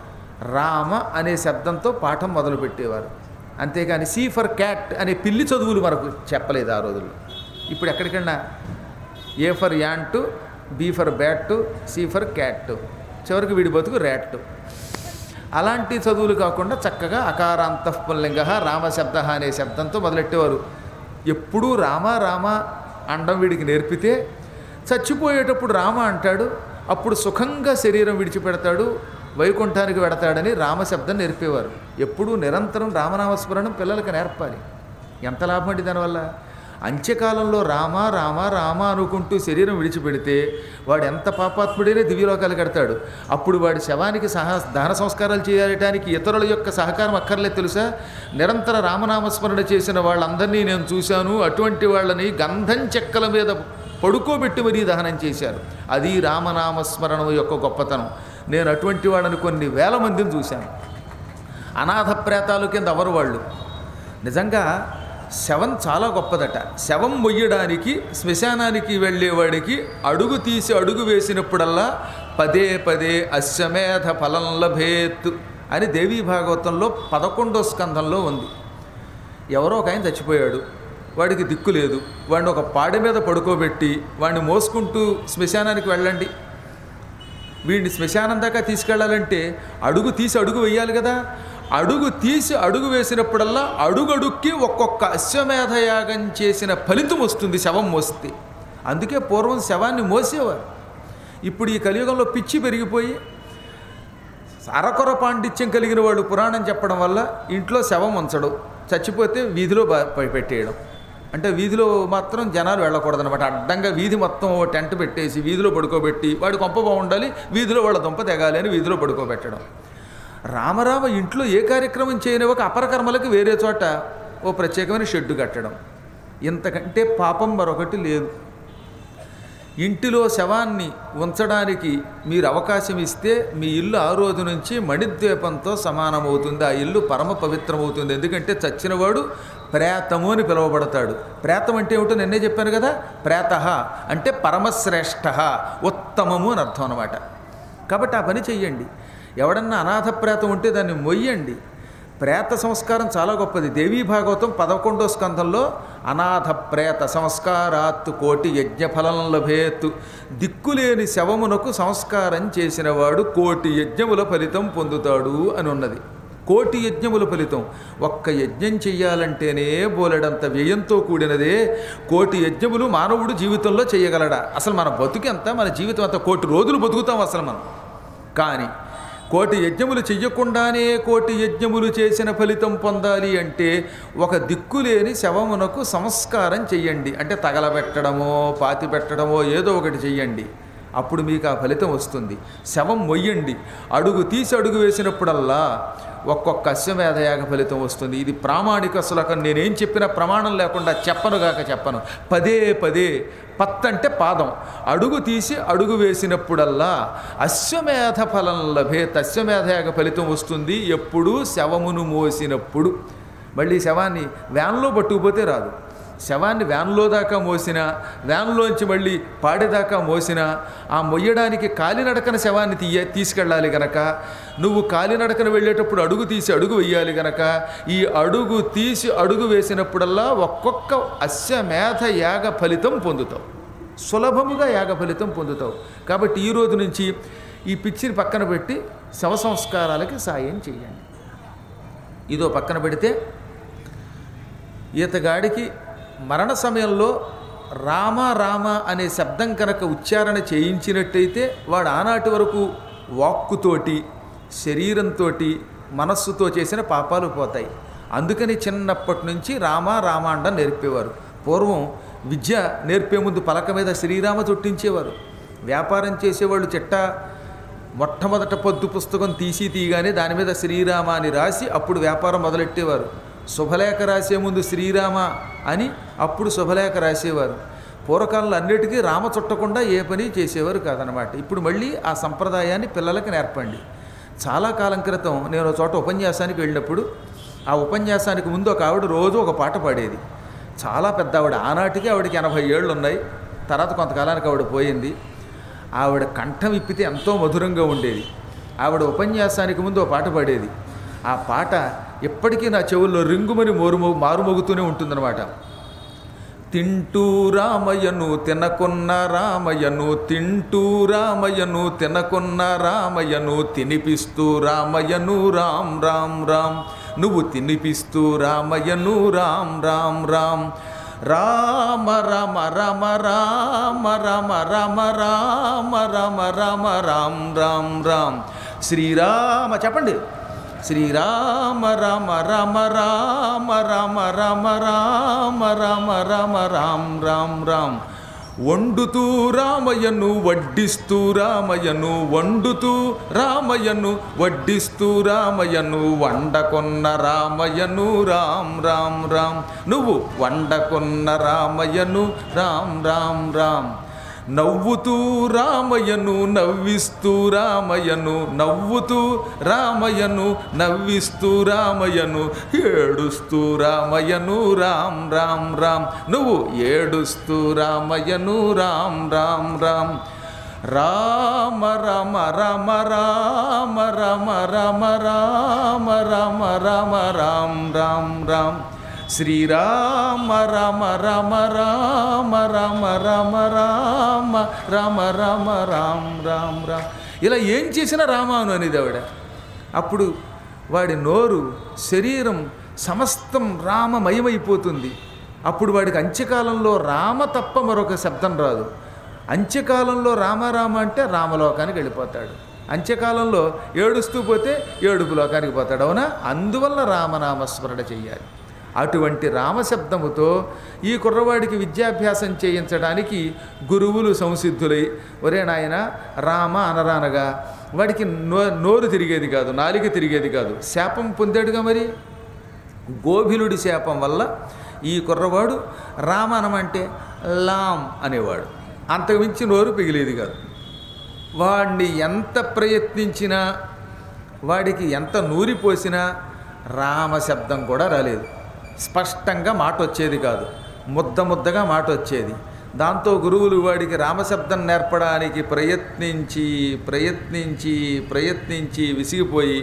రామ అనే శబ్దంతో పాఠం మొదలు పెట్టేవారు అంతేకాని సి ఫర్ క్యాట్ అనే పిల్లి చదువులు మనకు చెప్పలేదు ఆ రోజుల్లో ఇప్పుడు ఎక్కడికన్నా A for ant B for bat C for cat చివరికి వీడి బతుకు ర్యాట్ అలాంటి చదువులు కాకుండా చక్కగా అకారాంతఃపుల్లింగ రామశబ్ద అనే శబ్దంతో మొదలెట్టేవారు ఎప్పుడూ రామ రామ అండం వీడికి నేర్పితే చచ్చిపోయేటప్పుడు రామ అంటాడు అప్పుడు సుఖంగా శరీరం విడిచిపెడతాడు వైకుంఠానికి వెడతాడని రామశబ్దం నేర్పేవారు ఎప్పుడూ నిరంతరం రామనామస్మరణం పిల్లలకు నేర్పాలి ఎంత లాభం అండి దానివల్ల అంత్యకాలంలో రామ రామ రామ అనుకుంటూ శరీరం విడిచిపెడితే వాడు ఎంత పాపాత్ముడైనా దివ్యలోకాలు కడతాడు అప్పుడు వాడి శవానికి సహా దహన సంస్కారాలు చేయటానికి ఇతరుల యొక్క సహకారం అక్కర్లేదు తెలుసా నిరంతర రామనామస్మరణ చేసిన వాళ్ళందరినీ నేను చూశాను అటువంటి వాళ్ళని గంధం చెక్కల మీద పడుకోబెట్టి మరీ దహనం చేశారు అది రామనామస్మరణం యొక్క గొప్పతనం నేను అటువంటి వాళ్ళని కొన్ని వేల మందిని చూశాను అనాథ ప్రేతాలు కింద ఎవరు వాళ్ళు నిజంగా శవం చాలా గొప్పదట శవం మొయ్యడానికి శ్మశానానికి వెళ్ళేవాడికి అడుగు తీసి అడుగు వేసినప్పుడల్లా పదే పదే అశ్వమేధ ఫలం లభేత్ అని దేవీ భాగవతంలో పదకొండో స్కంధంలో ఉంది ఎవరో ఒక ఆయన చచ్చిపోయాడు వాడికి దిక్కు లేదు వాడిని ఒక పాడి మీద పడుకోబెట్టి వాడిని మోసుకుంటూ శ్మశానానికి వెళ్ళండి వీడిని శ్మశానం దాకా తీసుకెళ్ళాలంటే అడుగు తీసి అడుగు వేయాలి కదా అడుగు తీసి అడుగు వేసినప్పుడల్లా అడుగడుక్కి ఒక్కొక్క అశ్వమేధ యాగం చేసిన ఫలితం వస్తుంది శవం మోస్తే అందుకే పూర్వం శవాన్ని మోసేవారు ఇప్పుడు ఈ కలియుగంలో పిచ్చి పెరిగిపోయి అరకొర పాండిత్యం కలిగిన వాడు పురాణం చెప్పడం వల్ల ఇంట్లో శవం ఉంచడు చచ్చిపోతే వీధిలో బా- ప- పెట్టేయడం అంటే వీధిలో మాత్రం జనాలు వెళ్ళకూడదు అనమాట అడ్డంగా వీధి మొత్తం ఓ టెంట్ పెట్టేసి వీధిలో పడుకోబెట్టి వాడి కొంప బాగుండాలి వీధిలో వాళ్ళ దుంప తెగాలి అని వీధిలో పడుకోబెట్టడం రామరామ ఇంట్లో ఏ కార్యక్రమం చేయని ఒక అపరకర్మలకు వేరే చోట ఓ ప్రత్యేకమైన షెడ్డు కట్టడం ఇంతకంటే పాపం మరొకటి లేదు ఇంటిలో శవాన్ని ఉంచడానికి మీరు అవకాశం ఇస్తే మీ ఇల్లు ఆ రోజు నుంచి మణిద్వీపంతో సమానమవుతుంది ఆ ఇల్లు పరమ పవిత్రమవుతుంది ఎందుకంటే చచ్చినవాడు ప్రేతము అని పిలువబడతాడు ప్రేతం అంటే ఏమిటో నిన్నే చెప్పాను కదా ప్రేత అంటే పరమశ్రేష్ఠ ఉత్తమము అని అర్థం అనమాట కాబట్టి ఆ పని చెయ్యండి ఎవడన్నా అనాథ ప్రేతం ఉంటే దాన్ని మొయ్యండి ప్రేత సంస్కారం చాలా గొప్పది దేవీ భాగవతం పదకొండో స్కంధంలో అనాథ ప్రేత సంస్కారాత్ కోటి యజ్ఞఫలం లభేత్ దిక్కులేని శవమునకు సంస్కారం చేసినవాడు కోటి యజ్ఞముల ఫలితం పొందుతాడు అని ఉన్నది కోటి యజ్ఞముల ఫలితం ఒక్క యజ్ఞం చెయ్యాలంటేనే బోలెడంత వ్యయంతో కూడినదే కోటి యజ్ఞములు మానవుడు జీవితంలో చేయగలడా అసలు మన బతుకెంత మన జీవితం అంత కోటి రోజులు బతుకుతాం అసలు మనం కానీ కోటి యజ్ఞములు చెయ్యకుండానే కోటి యజ్ఞములు చేసిన ఫలితం పొందాలి అంటే ఒక దిక్కులేని శవమునకు సంస్కారం చెయ్యండి అంటే తగలబెట్టడమో పాతి పెట్టడమో ఏదో ఒకటి చెయ్యండి అప్పుడు మీకు ఆ ఫలితం వస్తుంది శవం మొయ్యండి అడుగు తీసి అడుగు వేసినప్పుడల్లా ఒక్కొక్క అశ్వమేధయాగ ఫలితం వస్తుంది ఇది ప్రామాణిక శ్లోకం నేనేం చెప్పినా ప్రమాణం లేకుండా చెప్పనుగాక చెప్పను పదే పదే పత్ అంటే పాదం అడుగు తీసి అడుగు వేసినప్పుడల్లా అశ్వమేధ ఫలం లభేత్ అశ్వమేధయాగ ఫలితం వస్తుంది ఎప్పుడు శవమును మోసినప్పుడు మళ్ళీ శవాన్ని వ్యాన్లో పట్టుకుపోతే రాదు శవాన్ని వ్యాన్లో దాకా మోసినా వ్యాన్లోంచి మళ్ళీ పాడేదాకా మోసినా ఆ మొయ్యడానికి కాలినడకన శవాన్ని తీయ తీసుకెళ్ళాలి గనక నువ్వు కాలినడకన వెళ్ళేటప్పుడు అడుగు తీసి అడుగు వేయాలి గనక ఈ అడుగు తీసి అడుగు వేసినప్పుడల్లా ఒక్కొక్క అశ్వమేధ యాగ ఫలితం పొందుతావు సులభముగా యాగ ఫలితం పొందుతావు కాబట్టి ఈ రోజు నుంచి ఈ పిచ్చిని పక్కన పెట్టి శవ సంస్కారాలకి సాయం చేయండి ఇదో పక్కన పెడితే ఈతగాడికి మరణ సమయంలో రామ రామ అనే శబ్దం కనుక ఉచ్చారణ చేయించినట్టయితే వాడు ఆనాటి వరకు వాక్కుతోటి శరీరంతో మనస్సుతో చేసిన పాపాలు పోతాయి అందుకని చిన్నప్పటి నుంచి రామ రామాండం నేర్పేవారు పూర్వం విద్య నేర్పే ముందు పలక మీద శ్రీరామ చుట్టించేవారు వ్యాపారం చేసేవాళ్ళు చిట్ట మొట్టమొదట పొద్దు పుస్తకం తీసి తీయగానే దాని మీద శ్రీరామ అని రాసి అప్పుడు వ్యాపారం మొదలెట్టేవారు శుభలేఖ రాసే ముందు శ్రీరామ అని అప్పుడు శుభలేఖ రాసేవారు పూర్వకాలంలో అన్నిటికీ రామ చుట్టకుండా ఏ పని చేసేవారు కాదనమాట ఇప్పుడు మళ్ళీ ఆ సంప్రదాయాన్ని పిల్లలకి నేర్పండి చాలా కాలం క్రితం నేను ఒక చోట ఉపన్యాసానికి వెళ్ళినప్పుడు ఆ ఉపన్యాసానికి ముందు ఒక ఆవిడ రోజు ఒక పాట పాడేది చాలా పెద్ద ఆవిడ ఆనాటికి ఆవిడకి ఎనభై ఏళ్ళు ఉన్నాయి తర్వాత కొంతకాలానికి ఆవిడ పోయింది ఆవిడ కంఠం ఇప్పితే ఎంతో మధురంగా ఉండేది ఆవిడ ఉపన్యాసానికి ముందు ఒక పాట పాడేది ఆ పాట ఎప్పటికీ నా చెవుల్లో రింగుమని మోరుమో మారుమోగుతూనే ఉంటుందన్నమాట తింటూ రామయ్యను తినకున్న రామయ్యను తింటూ రామయ్యను తినకున్న రామయ్యను తినిపిస్తూ రామయ్యను రామ్ రామ్ రామ్ నువ్వు తినిపిస్తూ రామయ్యను రామ్ రామ్ రామ్ రామ రామ రామ రామ రామ రామ రామ రామ రామ రామ్ రామ్ రామ్ శ్రీరామ చెప్పండి శ్రీరామ రామ రామ రామ రామ రామ రామ రామ రామ రామ్ రామ్ రామ్ వండుతూ రామయ్యను వడ్డిస్తూ రామయ్యను వండుతూ రామయ్యను వడ్డిస్తూ రామయ్యను వండకొన్న రామయ్యను రామ్ రామ్ రామ్ నువ్వు వండకొన్న రామయ్యను రామ్ రామ్ రామ్ నవ్వుతూ రామయ్యను నవ్విస్తూ రామయ్యను నవ్వుతూ రామయ్యను నవ్విస్తూ రామయ్యను ఏడుస్తూ రామయ్యను రామ్ రామ్ రామ్ నువ్వు ఏడుస్తూ రామయ్యను రామ్ రామ్ రామ్ రామ రామ రామ రామ రామ రామ రామ రామ రామ రామ్ రామ్ రామ్ శ్రీరామ రామ రామ రామ రామ రామ రామ రామ రామ రామ్ రామ్ రామ్ ఇలా ఏం చేసినా రామాను అనేది ఆవిడ అప్పుడు వాడి నోరు శరీరం సమస్తం రామమయమైపోతుంది అప్పుడు వాడికి అంత్యకాలంలో రామ తప్ప మరొక శబ్దం రాదు అంత్యకాలంలో రామరామ అంటే రామలోకానికి వెళ్ళిపోతాడు అంత్యకాలంలో ఏడుస్తూ పోతే ఏడుపు లోకానికి పోతాడు అవునా అందువల్ల రామనామస్మరణ చెయ్యాలి అటువంటి రామశబ్దముతో ఈ కుర్రవాడికి విద్యాభ్యాసం చేయించడానికి గురువులు సంసిద్ధులై ఒరే నాయన రామ అనరానగా వాడికి నో నోరు తిరిగేది కాదు నాలిక తిరిగేది కాదు శాపం పొందాడుగా మరి గోభిలుడి శాపం వల్ల ఈ కుర్రవాడు రామనమంటే లాం అనేవాడు అంతకుమించి నోరు పిగిలేది కాదు వాడిని ఎంత ప్రయత్నించినా వాడికి ఎంత నూరిపోసినా రామశబ్దం కూడా రాలేదు స్పష్టంగా మాట వచ్చేది కాదు ముద్ద ముద్దగా మాట వచ్చేది దాంతో గురువులు వాడికి రామశబ్దం నేర్పడానికి ప్రయత్నించి ప్రయత్నించి ప్రయత్నించి విసిగిపోయి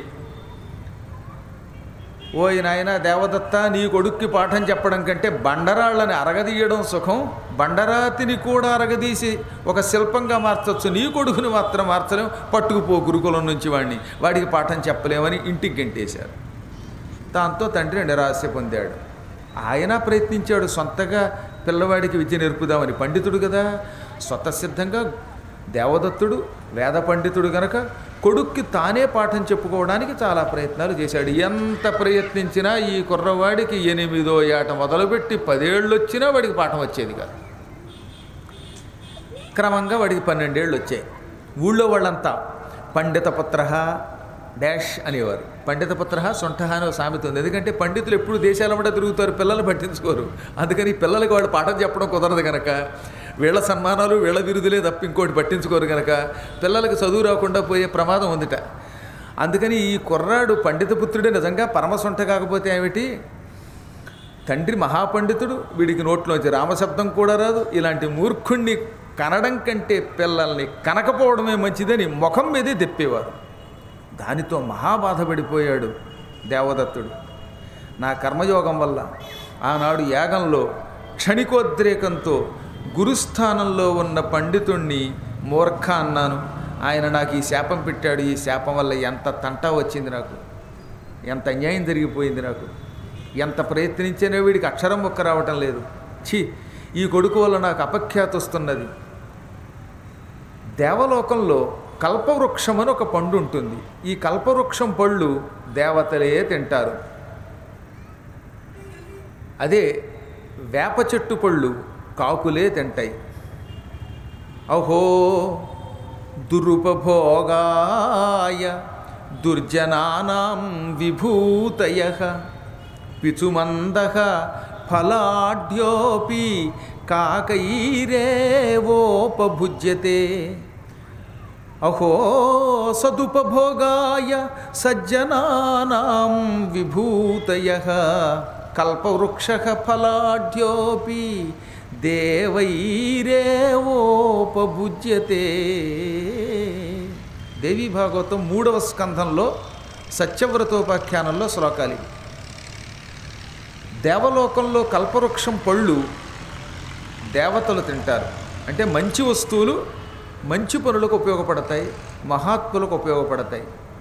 ఓయ్ నాయన దేవదత్త నీ కొడుక్కి పాఠం చెప్పడం కంటే బండరాళ్ళని అరగదీయడం సుఖం బండరాతిని కూడా అరగదీసి ఒక శిల్పంగా మార్చవచ్చు నీ కొడుకుని మాత్రం మార్చలేం పట్టుకుపో గురుకులం నుంచి వాడిని వాడికి పాఠం చెప్పలేమని ఇంటికి గంటేశారు దాంతో తండ్రి నిరాశ పొందాడు ఆయన ప్రయత్నించాడు సొంతగా పిల్లవాడికి విద్య నేర్పుదామని పండితుడు కదా స్వతసిద్ధంగా దేవదత్తుడు వేద పండితుడు గనక కొడుక్కి తానే పాఠం చెప్పుకోవడానికి చాలా ప్రయత్నాలు చేశాడు ఎంత ప్రయత్నించినా ఈ కుర్రవాడికి ఎనిమిదో ఏట మొదలుపెట్టి పదేళ్ళు వచ్చినా వాడికి పాఠం వచ్చేది కాదు క్రమంగా వాడికి పన్నెండేళ్ళు వచ్చాయి ఊళ్ళో వాళ్ళంతా పండిత పుత్ర డాష్ అనేవారు పండిత పుత్ర సొంఠ అని ఒక సామెత ఉంది ఎందుకంటే పండితులు ఎప్పుడు దేశాల మట తిరుగుతారు పిల్లలు పట్టించుకోరు అందుకని పిల్లలకి వాళ్ళు పాఠం చెప్పడం కుదరదు కనుక వీళ్ళ సన్మానాలు వీళ్ళ బిరుదులే తప్ప ఇంకోటి పట్టించుకోరు కనుక పిల్లలకి చదువు రాకుండా పోయే ప్రమాదం ఉందిట అందుకని ఈ కుర్రాడు పండిత పుత్రుడే నిజంగా పరమసొంట కాకపోతే ఏమిటి తండ్రి మహాపండితుడు వీడికి నోట్లోంచి రామశబ్దం కూడా రాదు ఇలాంటి మూర్ఖుణ్ణి కనడం కంటే పిల్లల్ని కనకపోవడమే మంచిదని ముఖం మీదే తెప్పేవారు దానితో మహాబాధపడిపోయాడు దేవదత్తుడు నా కర్మయోగం వల్ల ఆనాడు యాగంలో క్షణికోద్రేకంతో గురుస్థానంలో ఉన్న పండితుణ్ణి మూర్ఖ అన్నాను ఆయన నాకు ఈ శాపం పెట్టాడు ఈ శాపం వల్ల ఎంత తంటా వచ్చింది నాకు ఎంత అన్యాయం జరిగిపోయింది నాకు ఎంత ప్రయత్నించినా వీడికి అక్షరం ఒక్క రావటం లేదు ఛీ ఈ కొడుకు వల్ల నాకు అపఖ్యాతి వస్తున్నది దేవలోకంలో కల్పవృక్షం అని ఒక పండు ఉంటుంది ఈ కల్పవృక్షం పళ్ళు దేవతలే తింటారు అదే వేప చెట్టు పళ్ళు కాకులే తింటాయి అహో దురుపభోగాయ దుర్జనానాం విభూతయ పిచుమంద ఫలాఢ్యోపి కాకైరేవోపభుజ్యతే అహో సదుపభోగాయ సజ్జనానాం విభూతయ కల్పవృక్ష ఫలాఢ్యోపి దేవైరేవోపభుజ్యతే దేవీ భాగవతం మూడవ స్కంధంలో సత్యవ్రతోపాఖ్యానంలో శ్లోకాలు ఇవి. దేవలోకంలో కల్పవృక్షం పళ్ళు దేవతలు తింటారు అంటే మంచి వస్తువులు మంచి పనులకు ఉపయోగపడతాయి మహాత్ములకు ఉపయోగపడతాయి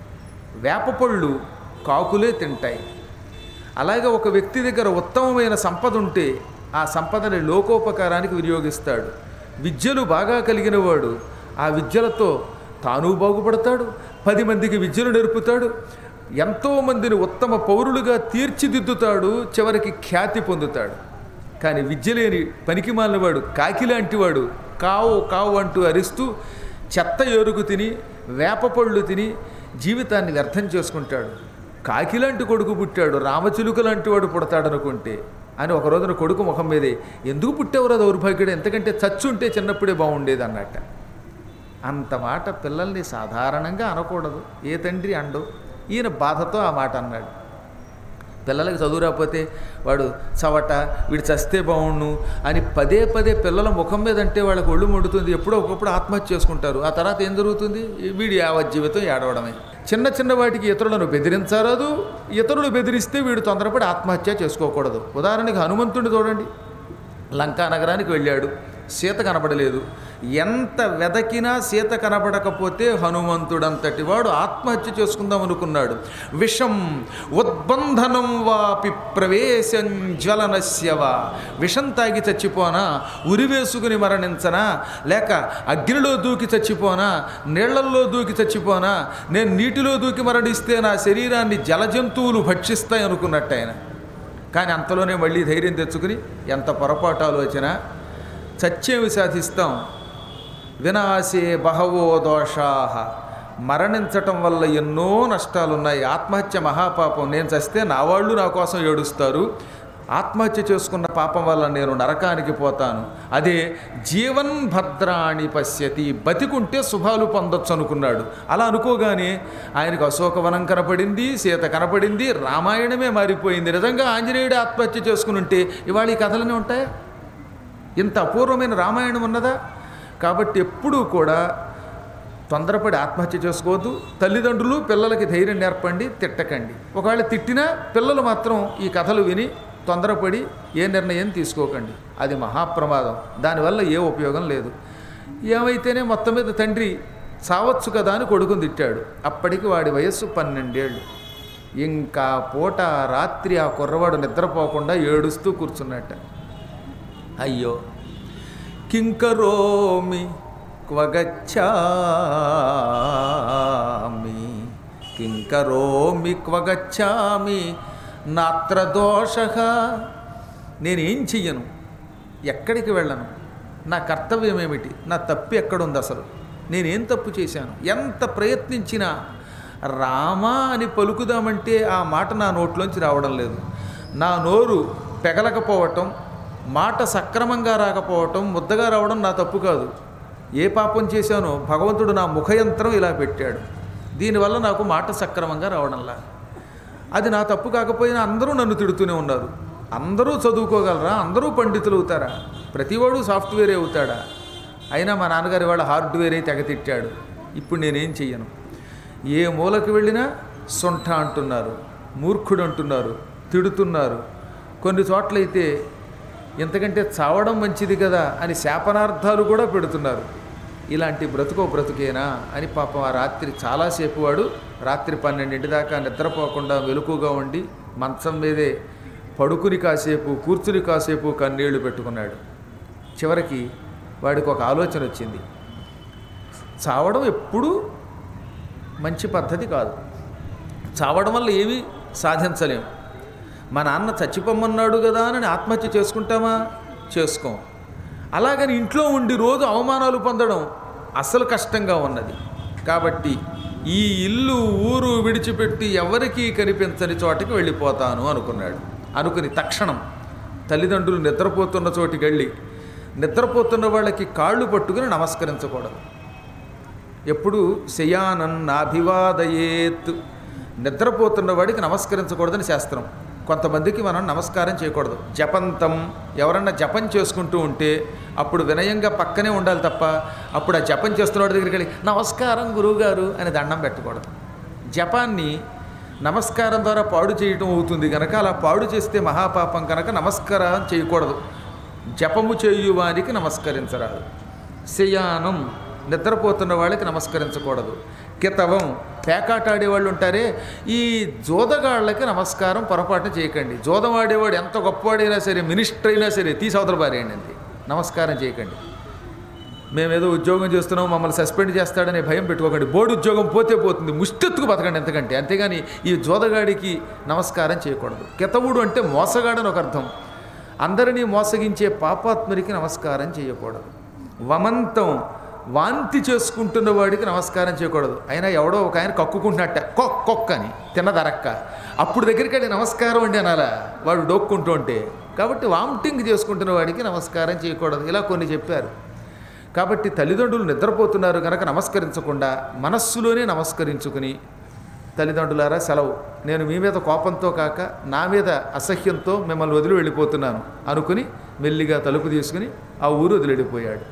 వేప పళ్ళు కాకులే తింటాయి అలాగే ఒక వ్యక్తి దగ్గర ఉత్తమమైన సంపద ఉంటే ఆ సంపదని లోకోపకారానికి వినియోగిస్తాడు విద్యలు బాగా కలిగిన వాడు ఆ విద్యలతో తాను బాగుపడతాడు పది మందికి విద్యలు నేర్పుతాడు ఎంతోమందిని ఉత్తమ పౌరులుగా తీర్చిదిద్దుతాడు చివరికి ఖ్యాతి పొందుతాడు కానీ విద్య లేని పనికి మాలినవాడు కాకి లాంటివాడు కావు కావు అంటూ అరిస్తూ చెత్త ఏరుకు తిని వేపపళ్ళు తిని జీవితాన్ని వ్యర్థం చేసుకుంటాడు కాకి లాంటి కొడుకు పుట్టాడు రామచిలుక లాంటి వాడు పుడతాడు అనుకుంటే అని ఒక రోజున కొడుకు ముఖం మీదే ఎందుకు పుట్టేవరా దౌర్భాగ్యుడు ఎంతకంటే చచ్చుంటే చిన్నప్పుడే బాగుండేది అన్నట్ట అంత మాట పిల్లల్ని సాధారణంగా అనకూడదు ఏ తండ్రి అండు ఈయన బాధతో ఆ మాట అన్నాడు పిల్లలకి చదువు రాకపోతే వాడు చవట వీడు చస్తే బాగుండు అని పదే పదే పిల్లల ముఖం మీద అంటే వాళ్ళకి ఒళ్ళు మండుతుంది ఎప్పుడో ఒకప్పుడు ఆత్మహత్య చేసుకుంటారు ఆ తర్వాత ఏం జరుగుతుంది వీడి యావత్ జీవితం ఏడవడమే చిన్న చిన్న వాటికి ఇతరులను బెదిరించరాదు ఇతరులు బెదిరిస్తే వీడు తొందరపడి ఆత్మహత్య చేసుకోకూడదు ఉదాహరణకి హనుమంతుడిని చూడండి లంకా నగరానికి వెళ్ళాడు సీత కనబడలేదు ఎంత వెదకినా సీత కనబడకపోతే హనుమంతుడంతటి వాడు ఆత్మహత్య చేసుకుందాం అనుకున్నాడు విషం ఉద్బంధనం వాపి ప్రవేశం జ్వలనస్యవా విషం తాగి చచ్చిపోనా ఉరివేసుకుని మరణించనా లేక అగ్నిలో దూకి చచ్చిపోనా నీళ్లల్లో దూకి చచ్చిపోనా నేను నీటిలో దూకి మరణిస్తే నా శరీరాన్ని జలజంతువులు భక్షిస్తాయి అనుకున్నట్టు ఆయన కానీ అంతలోనే మళ్ళీ ధైర్యం తెచ్చుకుని ఎంత పొరపాటు ఆలోచన చచ్చేవి సాధిస్తాం వినాశే బహవో దోషాహ మరణించటం వల్ల ఎన్నో నష్టాలున్నాయి ఆత్మహత్య మహాపాపం నేను చస్తే నా వాళ్ళు నా కోసం ఏడుస్తారు ఆత్మహత్య చేసుకున్న పాపం వల్ల నేను నరకానికి పోతాను అదే జీవన్ భద్రాణి పశ్యతి బతికుంటే శుభాలు పొందొచ్చు అనుకున్నాడు అలా అనుకోగానే ఆయనకు అశోకవనం కనపడింది సీత కనపడింది రామాయణమే మారిపోయింది నిజంగా ఆంజనేయుడు ఆత్మహత్య చేసుకుని ఉంటే ఇవాళ ఈ కథలనే ఉంటాయా ఇంత అపూర్వమైన రామాయణం ఉన్నదా కాబట్టి ఎప్పుడూ కూడా తొందరపడి ఆత్మహత్య చేసుకోవద్దు తల్లిదండ్రులు పిల్లలకి ధైర్యం నేర్పండి తిట్టకండి ఒకవేళ తిట్టినా పిల్లలు మాత్రం ఈ కథలు విని తొందరపడి ఏ నిర్ణయం తీసుకోకండి అది మహాప్రమాదం దానివల్ల ఏ ఉపయోగం లేదు ఏమైతేనే మొత్తం మీద తండ్రి చావచ్చు కదా అని కొడుకుని తిట్టాడు అప్పటికి వాడి వయస్సు పన్నెండేళ్ళు ఇంకా పూట రాత్రి ఆ కుర్రవాడు నిద్రపోకుండా ఏడుస్తూ కూర్చున్నట్ట అయ్యో కింకరోమి క్వగచ్చామి కింకరోమి క్వగచ్చామి నాత్ర దోష నేనేం చెయ్యను ఎక్కడికి వెళ్ళను నా కర్తవ్యం ఏమిటి నా తప్పు ఎక్కడుంది అసలు నేనేం తప్పు చేశాను ఎంత ప్రయత్నించినా రామా అని పలుకుదామంటే ఆ మాట నా నోట్లోంచి రావడం లేదు నా నోరు పెగలకపోవటం మాట సక్రమంగా రాకపోవటం ముద్దగా రావడం నా తప్పు కాదు ఏ పాపం చేశానో భగవంతుడు నా ముఖయంత్రం ఇలా పెట్టాడు దీనివల్ల నాకు మాట సక్రమంగా రావడంలా అది నా తప్పు కాకపోయినా అందరూ నన్ను తిడుతూనే ఉన్నారు అందరూ చదువుకోగలరా అందరూ పండితులు అవుతారా ప్రతివాడు సాఫ్ట్వేరే అవుతాడా అయినా మా నాన్నగారి వాళ్ళ హార్డ్వేరే తెగ తిట్టాడు ఇప్పుడు నేనేం చెయ్యను ఏ మూలకు వెళ్ళినా సొంఠ అంటున్నారు మూర్ఖుడు అంటున్నారు తిడుతున్నారు కొన్ని చోట్లయితే ఎంతకంటే చావడం మంచిది కదా అని శాపనార్థాలు కూడా పెడుతున్నారు ఇలాంటి బ్రతుకో బ్రతుకేనా అని పాపం ఆ రాత్రి చాలాసేపు వాడు రాత్రి పన్నెండింటి దాకా నిద్రపోకుండా వెలుకుగా ఉండి మంచం మీదే పడుకుని కాసేపు కూర్చుని కాసేపు కన్నీళ్లు పెట్టుకున్నాడు చివరికి వాడికి ఒక ఆలోచన వచ్చింది చావడం ఎప్పుడూ మంచి పద్ధతి కాదు చావడం వల్ల ఏమీ సాధించలేం మా నాన్న చచ్చిపోమన్నాడు కదా అని ఆత్మహత్య చేసుకుంటామా చేసుకోం అలాగని ఇంట్లో ఉండి రోజు అవమానాలు పొందడం అసలు కష్టంగా ఉన్నది కాబట్టి ఈ ఇల్లు ఊరు విడిచిపెట్టి ఎవరికీ కనిపించని చోటకి వెళ్ళిపోతాను అనుకున్నాడు అనుకుని తక్షణం తల్లిదండ్రులు నిద్రపోతున్న చోటికి వెళ్ళి నిద్రపోతున్న వాళ్ళకి కాళ్ళు పట్టుకుని నమస్కరించకూడదు ఎప్పుడు శయానన్నాభివాదయేత్ నిద్రపోతున్న వాడికి నమస్కరించకూడదని శాస్త్రం కొంతమందికి మనం నమస్కారం చేయకూడదు జపంతం ఎవరన్నా జపం చేసుకుంటూ ఉంటే అప్పుడు వినయంగా పక్కనే ఉండాలి తప్ప అప్పుడు ఆ జపం చేస్తున్నవాడి దగ్గరికి వెళ్ళి నమస్కారం గురువుగారు అని దండం పెట్టకూడదు జపాన్ని నమస్కారం ద్వారా పాడు చేయటం అవుతుంది కనుక అలా పాడు చేస్తే మహాపాపం కనుక నమస్కారం చేయకూడదు జపము చేయు వారికి నమస్కరించరాదు శయానం నిద్రపోతున్న వాళ్ళకి నమస్కరించకూడదు కితవం పేకాట ఆడేవాళ్ళు ఉంటారే ఈ జోదగాళ్ళకి నమస్కారం పొరపాటున చేయకండి జోదం ఆడేవాడు ఎంత గొప్పవాడైనా సరే మినిస్టర్ అయినా సరే తీసి అవతల పారేయండి అంతే నమస్కారం చేయకండి మేమేదో ఉద్యోగం చేస్తున్నాం మమ్మల్ని సస్పెండ్ చేస్తాడనే భయం పెట్టుకోకండి బోర్డు ఉద్యోగం పోతే పోతుంది ముష్టెత్తుకు బతకండి ఎంతకంటే అంతేగాని ఈ జోదగాడికి నమస్కారం చేయకూడదు కితవుడు అంటే మోసగాడని ఒక అర్థం అందరినీ మోసగించే పాపాత్ముడికి నమస్కారం చేయకూడదు వమంతం వాంతి చేసుకుంటున్న వాడికి నమస్కారం చేయకూడదు అయినా ఎవడో ఒక ఆయన కక్కుకుంటున్నట్ట కొక్ కొక్ అని తిన్నదరక్క అప్పుడు దగ్గరికి వెళ్ళి నమస్కారం అండి అనాలా వాడు డోక్కుంటూ ఉంటే కాబట్టి వామిటింగ్ చేసుకుంటున్న వాడికి నమస్కారం చేయకూడదు ఇలా కొన్ని చెప్పారు కాబట్టి తల్లిదండ్రులు నిద్రపోతున్నారు కనుక నమస్కరించకుండా మనస్సులోనే నమస్కరించుకుని తల్లిదండ్రులారా సెలవు నేను మీ మీద కోపంతో కాక నా మీద అసహ్యంతో మిమ్మల్ని వదిలి వెళ్ళిపోతున్నాను అనుకుని మెల్లిగా తలుపు తీసుకుని ఆ ఊరు వదిలి వెళ్ళిపోయాడు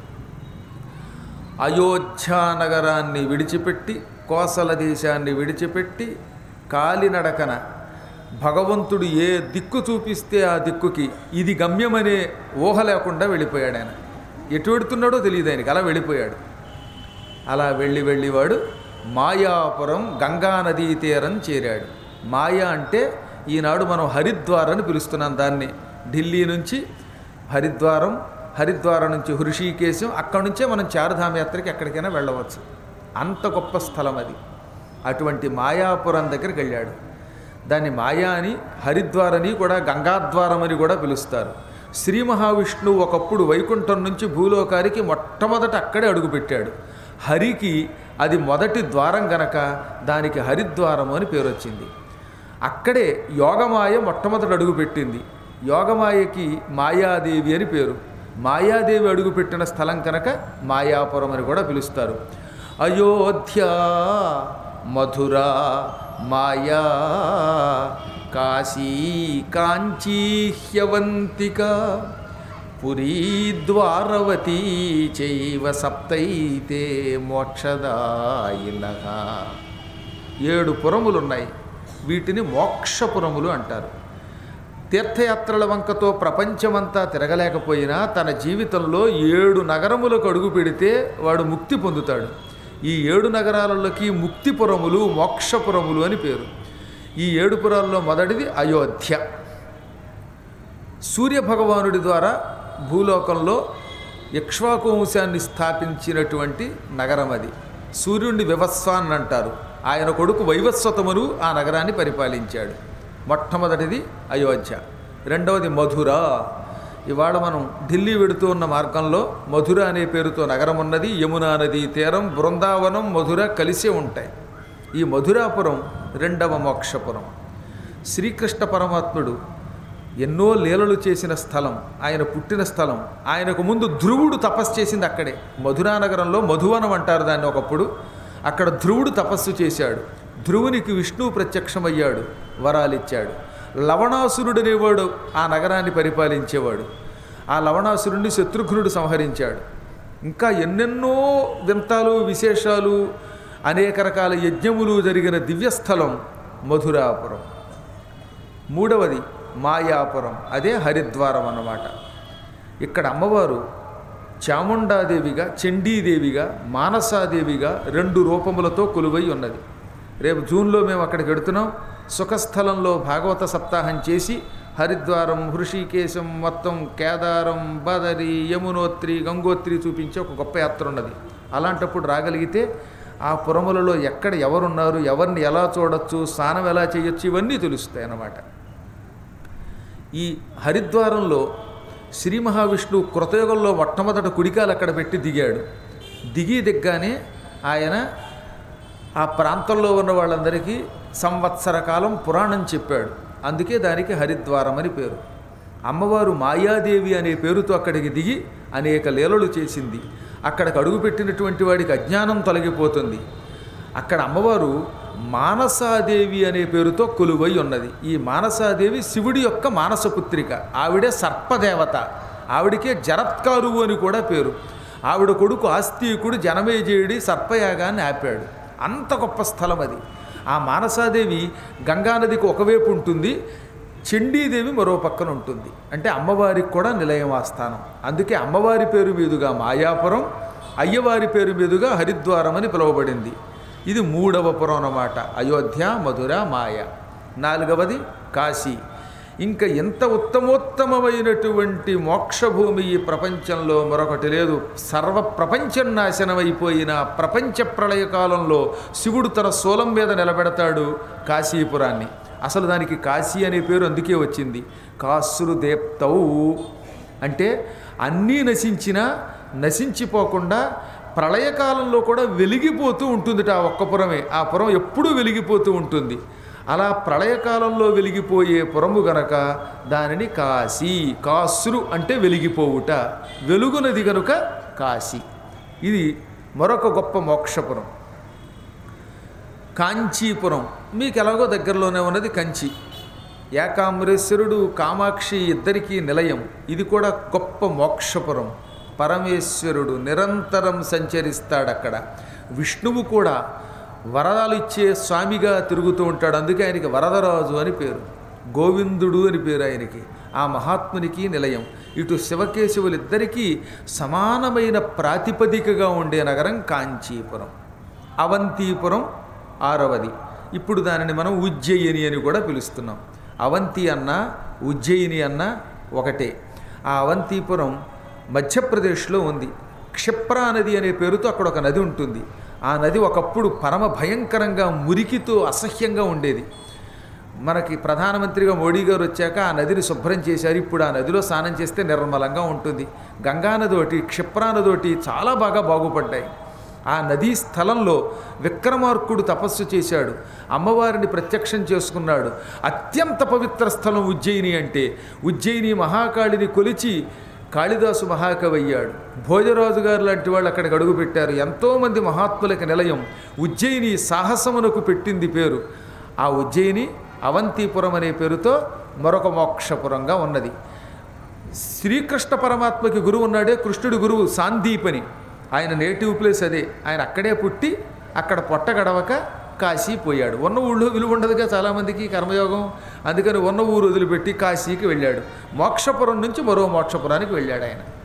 అయోధ్య నగరాన్ని విడిచిపెట్టి కోసల దేశాన్ని విడిచిపెట్టి కాలినడకన భగవంతుడు ఏ దిక్కు చూపిస్తే ఆ దిక్కుకి ఇది గమ్యమనే ఊహ లేకుండా వెళ్ళిపోయాడు ఆయన ఎటు వెడుతున్నాడో తెలియదు ఆయనకి అలా వెళ్ళిపోయాడు అలా వెళ్ళి వెళ్ళివాడు మాయాపురం గంగా నదీ తీరం చేరాడు మాయా అంటే ఈనాడు మనం హరిద్వార్ అని పిలుస్తున్నాం దాన్ని ఢిల్లీ నుంచి హరిద్వారం హరిద్వారం నుంచి హృషికేశం అక్కడి నుంచే మనం చారుధామ యాత్రకి ఎక్కడికైనా వెళ్ళవచ్చు అంత గొప్ప స్థలం అది అటువంటి మాయాపురం దగ్గరికి వెళ్ళాడు దాన్ని మాయా అని హరిద్వార్ అని కూడా గంగాద్వారం అని కూడా పిలుస్తారు శ్రీ మహావిష్ణువు ఒకప్పుడు వైకుంఠం నుంచి భూలోకానికి మొట్టమొదట అక్కడే అడుగుపెట్టాడు హరికి అది మొదటి ద్వారం గనక దానికి హరిద్వారం అని పేరు వచ్చింది అక్కడే యోగమాయ మొట్టమొదటి అడుగుపెట్టింది యోగమాయకి మాయాదేవి అని పేరు మాయాదేవి అడుగుపెట్టిన స్థలం కనుక మాయాపురం అని కూడా పిలుస్తారు అయోధ్య మధురా మాయా కాశీ కాంచీ హ్యవంతిక పురీ ద్వారవతీ చైవ సప్తైతే మోక్షదాయిన ఏడు పురములున్నాయి వీటిని మోక్షపురములు అంటారు తీర్థయాత్రల వంకతో ప్రపంచమంతా తిరగలేకపోయినా తన జీవితంలో ఏడు నగరములకు అడుగు పెడితే వాడు ముక్తి పొందుతాడు ఈ ఏడు నగరాలలోకి ముక్తిపురములు మోక్షపురములు అని పేరు ఈ ఏడు పురాల్లో మొదటిది అయోధ్య సూర్యభగవానుడి ద్వారా భూలోకంలో ఇక్ష్వాకు వంశాన్ని స్థాపించినటువంటి నగరం అది సూర్యుడిని వివస్వాన్ అంటారు ఆయన కొడుకు వైవస్వతమును ఆ నగరాన్ని పరిపాలించాడు మొట్టమొదటిది అయోధ్య రెండవది మధుర ఇవాళ మనం ఢిల్లీ వెడుతూ ఉన్న మార్గంలో మధుర అనే పేరుతో నగరం ఉన్నది యమునా నది తీరం బృందావనం మధుర కలిసే ఉంటాయి ఈ మధురాపురం రెండవ మోక్షపురం శ్రీకృష్ణ పరమాత్ముడు ఎన్నో లీలలు చేసిన స్థలం ఆయన పుట్టిన స్థలం ఆయనకు ముందు ధ్రువుడు తపస్సు చేసింది అక్కడే మధురా నగరంలో మధువనం అంటారు దాన్ని ఒకప్పుడు అక్కడ ధ్రువుడు తపస్సు చేశాడు ధ్రువునికి విష్ణువు ప్రత్యక్షమయ్యాడు వరాలిచ్చాడు లవణాసురుడనేవాడు ఆ నగరాన్ని పరిపాలించేవాడు ఆ లవణాసురుడిని శత్రుఘ్నుడు సంహరించాడు ఇంకా ఎన్నెన్నో వింతాలు విశేషాలు అనేక రకాల యజ్ఞములు జరిగిన దివ్యస్థలం మధురాపురం మూడవది మాయాపురం అదే హరిద్వారం అన్నమాట ఇక్కడ అమ్మవారు చాముండాదేవిగా చండీదేవిగా మానసాదేవిగా రెండు రూపములతో కొలువై ఉన్నది రేపు జూన్లో మేము అక్కడికి వెడుతున్నాం సుఖస్థలంలో భాగవత సప్తాహం చేసి హరిద్వారం హృషికేశం మొత్తం కేదారం బదరి యమునోత్రి గంగోత్రి చూపించే ఒక గొప్ప యాత్ర ఉన్నది అలాంటప్పుడు రాగలిగితే ఆ పురములలో ఎక్కడ ఎవరున్నారు ఎవరిని ఎలా చూడొచ్చు స్నానం ఎలా చేయొచ్చు ఇవన్నీ తెలుస్తాయి అన్నమాట ఈ హరిద్వారంలో శ్రీ మహావిష్ణువు కృతయుగంలో మొట్టమొదట కుడికాలు అక్కడ పెట్టి దిగాడు దిగి దిగ్గానే ఆయన ఆ ప్రాంతంలో ఉన్న వాళ్ళందరికీ సంవత్సర కాలం పురాణం చెప్పాడు అందుకే దానికి హరిద్వారం అని పేరు అమ్మవారు మాయాదేవి అనే పేరుతో అక్కడికి దిగి అనేక లీలలు చేసింది అక్కడికి అడుగుపెట్టినటువంటి వాడికి అజ్ఞానం తొలగిపోతుంది అక్కడ అమ్మవారు మానసాదేవి అనే పేరుతో కొలువై ఉన్నది ఈ మానసాదేవి శివుడి యొక్క మానసపుత్రిక ఆవిడే సర్పదేవత ఆవిడికే జరత్కారువు అని కూడా పేరు ఆవిడ కొడుకు ఆస్తికుడు జనమేజయుడి సర్పయాగాన్ని ఆపాడు అంత గొప్ప స్థలం అది ఆ మానసాదేవి గంగానదికి ఒకవైపు ఉంటుంది చండీదేవి మరో పక్కన ఉంటుంది అంటే అమ్మవారికి కూడా నిలయం ఆస్థానం అందుకే అమ్మవారి పేరు మీదుగా మాయాపురం అయ్యవారి పేరు మీదుగా హరిద్వారం అని పిలువబడింది ఇది మూడవ పురం అన్నమాట అయోధ్య మధుర మాయ నాలుగవది కాశీ ఇంకా ఎంత ఉత్తమోత్తమమైనటువంటి మోక్షభూమి ఈ ప్రపంచంలో మరొకటి లేదు సర్వ ప్రపంచం నాశనమైపోయిన ప్రపంచ ప్రళయకాలంలో శివుడు తన శూలం మీద నిలబెడతాడు కాశీపురాన్ని అసలు దానికి కాశీ అనే పేరు అందుకే వచ్చింది కాశ్రుదేప్తౌ అంటే అన్నీ నశించినా నశించిపోకుండా ప్రళయకాలంలో కూడా వెలిగిపోతూ ఉంటుంది ఆ ఒక్క పురమే ఆ పురం ఎప్పుడూ వెలిగిపోతూ ఉంటుంది అలా ప్రళయకాలంలో వెలిగిపోయే పురము గనక దానిని కాశీ కాసురు అంటే వెలిగిపోవుట వెలుగునది గనుక కాశీ ఇది మరొక గొప్ప మోక్షపురం కాంచీపురం మీకు ఎలాగో దగ్గరలోనే ఉన్నది కంచి ఏకాంబరేశ్వరుడు కామాక్షి ఇద్దరికీ నిలయం ఇది కూడా గొప్ప మోక్షపురం పరమేశ్వరుడు నిరంతరం సంచరిస్తాడు అక్కడ విష్ణువు కూడా వరదాలు ఇచ్చే స్వామిగా తిరుగుతూ ఉంటాడు అందుకే ఆయనకి వరదరాజు అని పేరు గోవిందుడు అని పేరు ఆయనకి ఆ మహాత్మునికి నిలయం ఇటు శివకేశవులిద్దరికీ సమానమైన ప్రాతిపదికగా ఉండే నగరం కాంచీపురం అవంతిపురం ఆరవది ఇప్పుడు దానిని మనం ఉజ్జయిని అని కూడా పిలుస్తున్నాం అవంతి అన్న ఉజ్జయిని అన్న ఒకటే ఆ అవంతిపురం మధ్యప్రదేశ్లో ఉంది క్షిప్రా నది అనే పేరుతో అక్కడ ఒక నది ఉంటుంది ఆ నది ఒకప్పుడు పరమ భయంకరంగా మురికితో అసహ్యంగా ఉండేది మనకి ప్రధానమంత్రిగా మోడీ గారు వచ్చాక ఆ నదిని శుభ్రం చేశారు ఇప్పుడు ఆ నదిలో స్నానం చేస్తే నిర్మలంగా ఉంటుంది గంగా నదోటి క్షిప్రా నదోటి చాలా బాగా బాగుపడ్డాయి ఆ నదీ స్థలంలో విక్రమార్కుడు తపస్సు చేశాడు అమ్మవారిని ప్రత్యక్షం చేసుకున్నాడు అత్యంత పవిత్ర స్థలం ఉజ్జయిని అంటే ఉజ్జయిని మహాకాళిని కొలిచి కాళిదాసు మహాకవి అయ్యాడు భోజరాజు గారు లాంటి వాళ్ళు అక్కడికి అడుగుపెట్టారు ఎంతోమంది మహాత్ములకు నిలయం ఉజ్జయిని సాహసమునకు పెట్టింది పేరు ఆ ఉజ్జయిని అవంతిపురం అనే పేరుతో మరొక మోక్షపురంగా ఉన్నది శ్రీకృష్ణ పరమాత్మకి గురువు ఉన్నాడే కృష్ణుడి గురువు సాందీపని ఆయన నేటివ్ ప్లేస్ అదే ఆయన అక్కడే పుట్టి అక్కడ పొట్ట గడవక కాశీ పోయాడు ఉన్న ఊళ్ళో విలువ ఉండదుగా చాలామందికి కర్మయోగం అందుకని ఉన్న ఊరు వదిలిపెట్టి కాశీకి వెళ్ళాడు మోక్షపురం నుంచి మరో మోక్షపురానికి వెళ్ళాడు ఆయన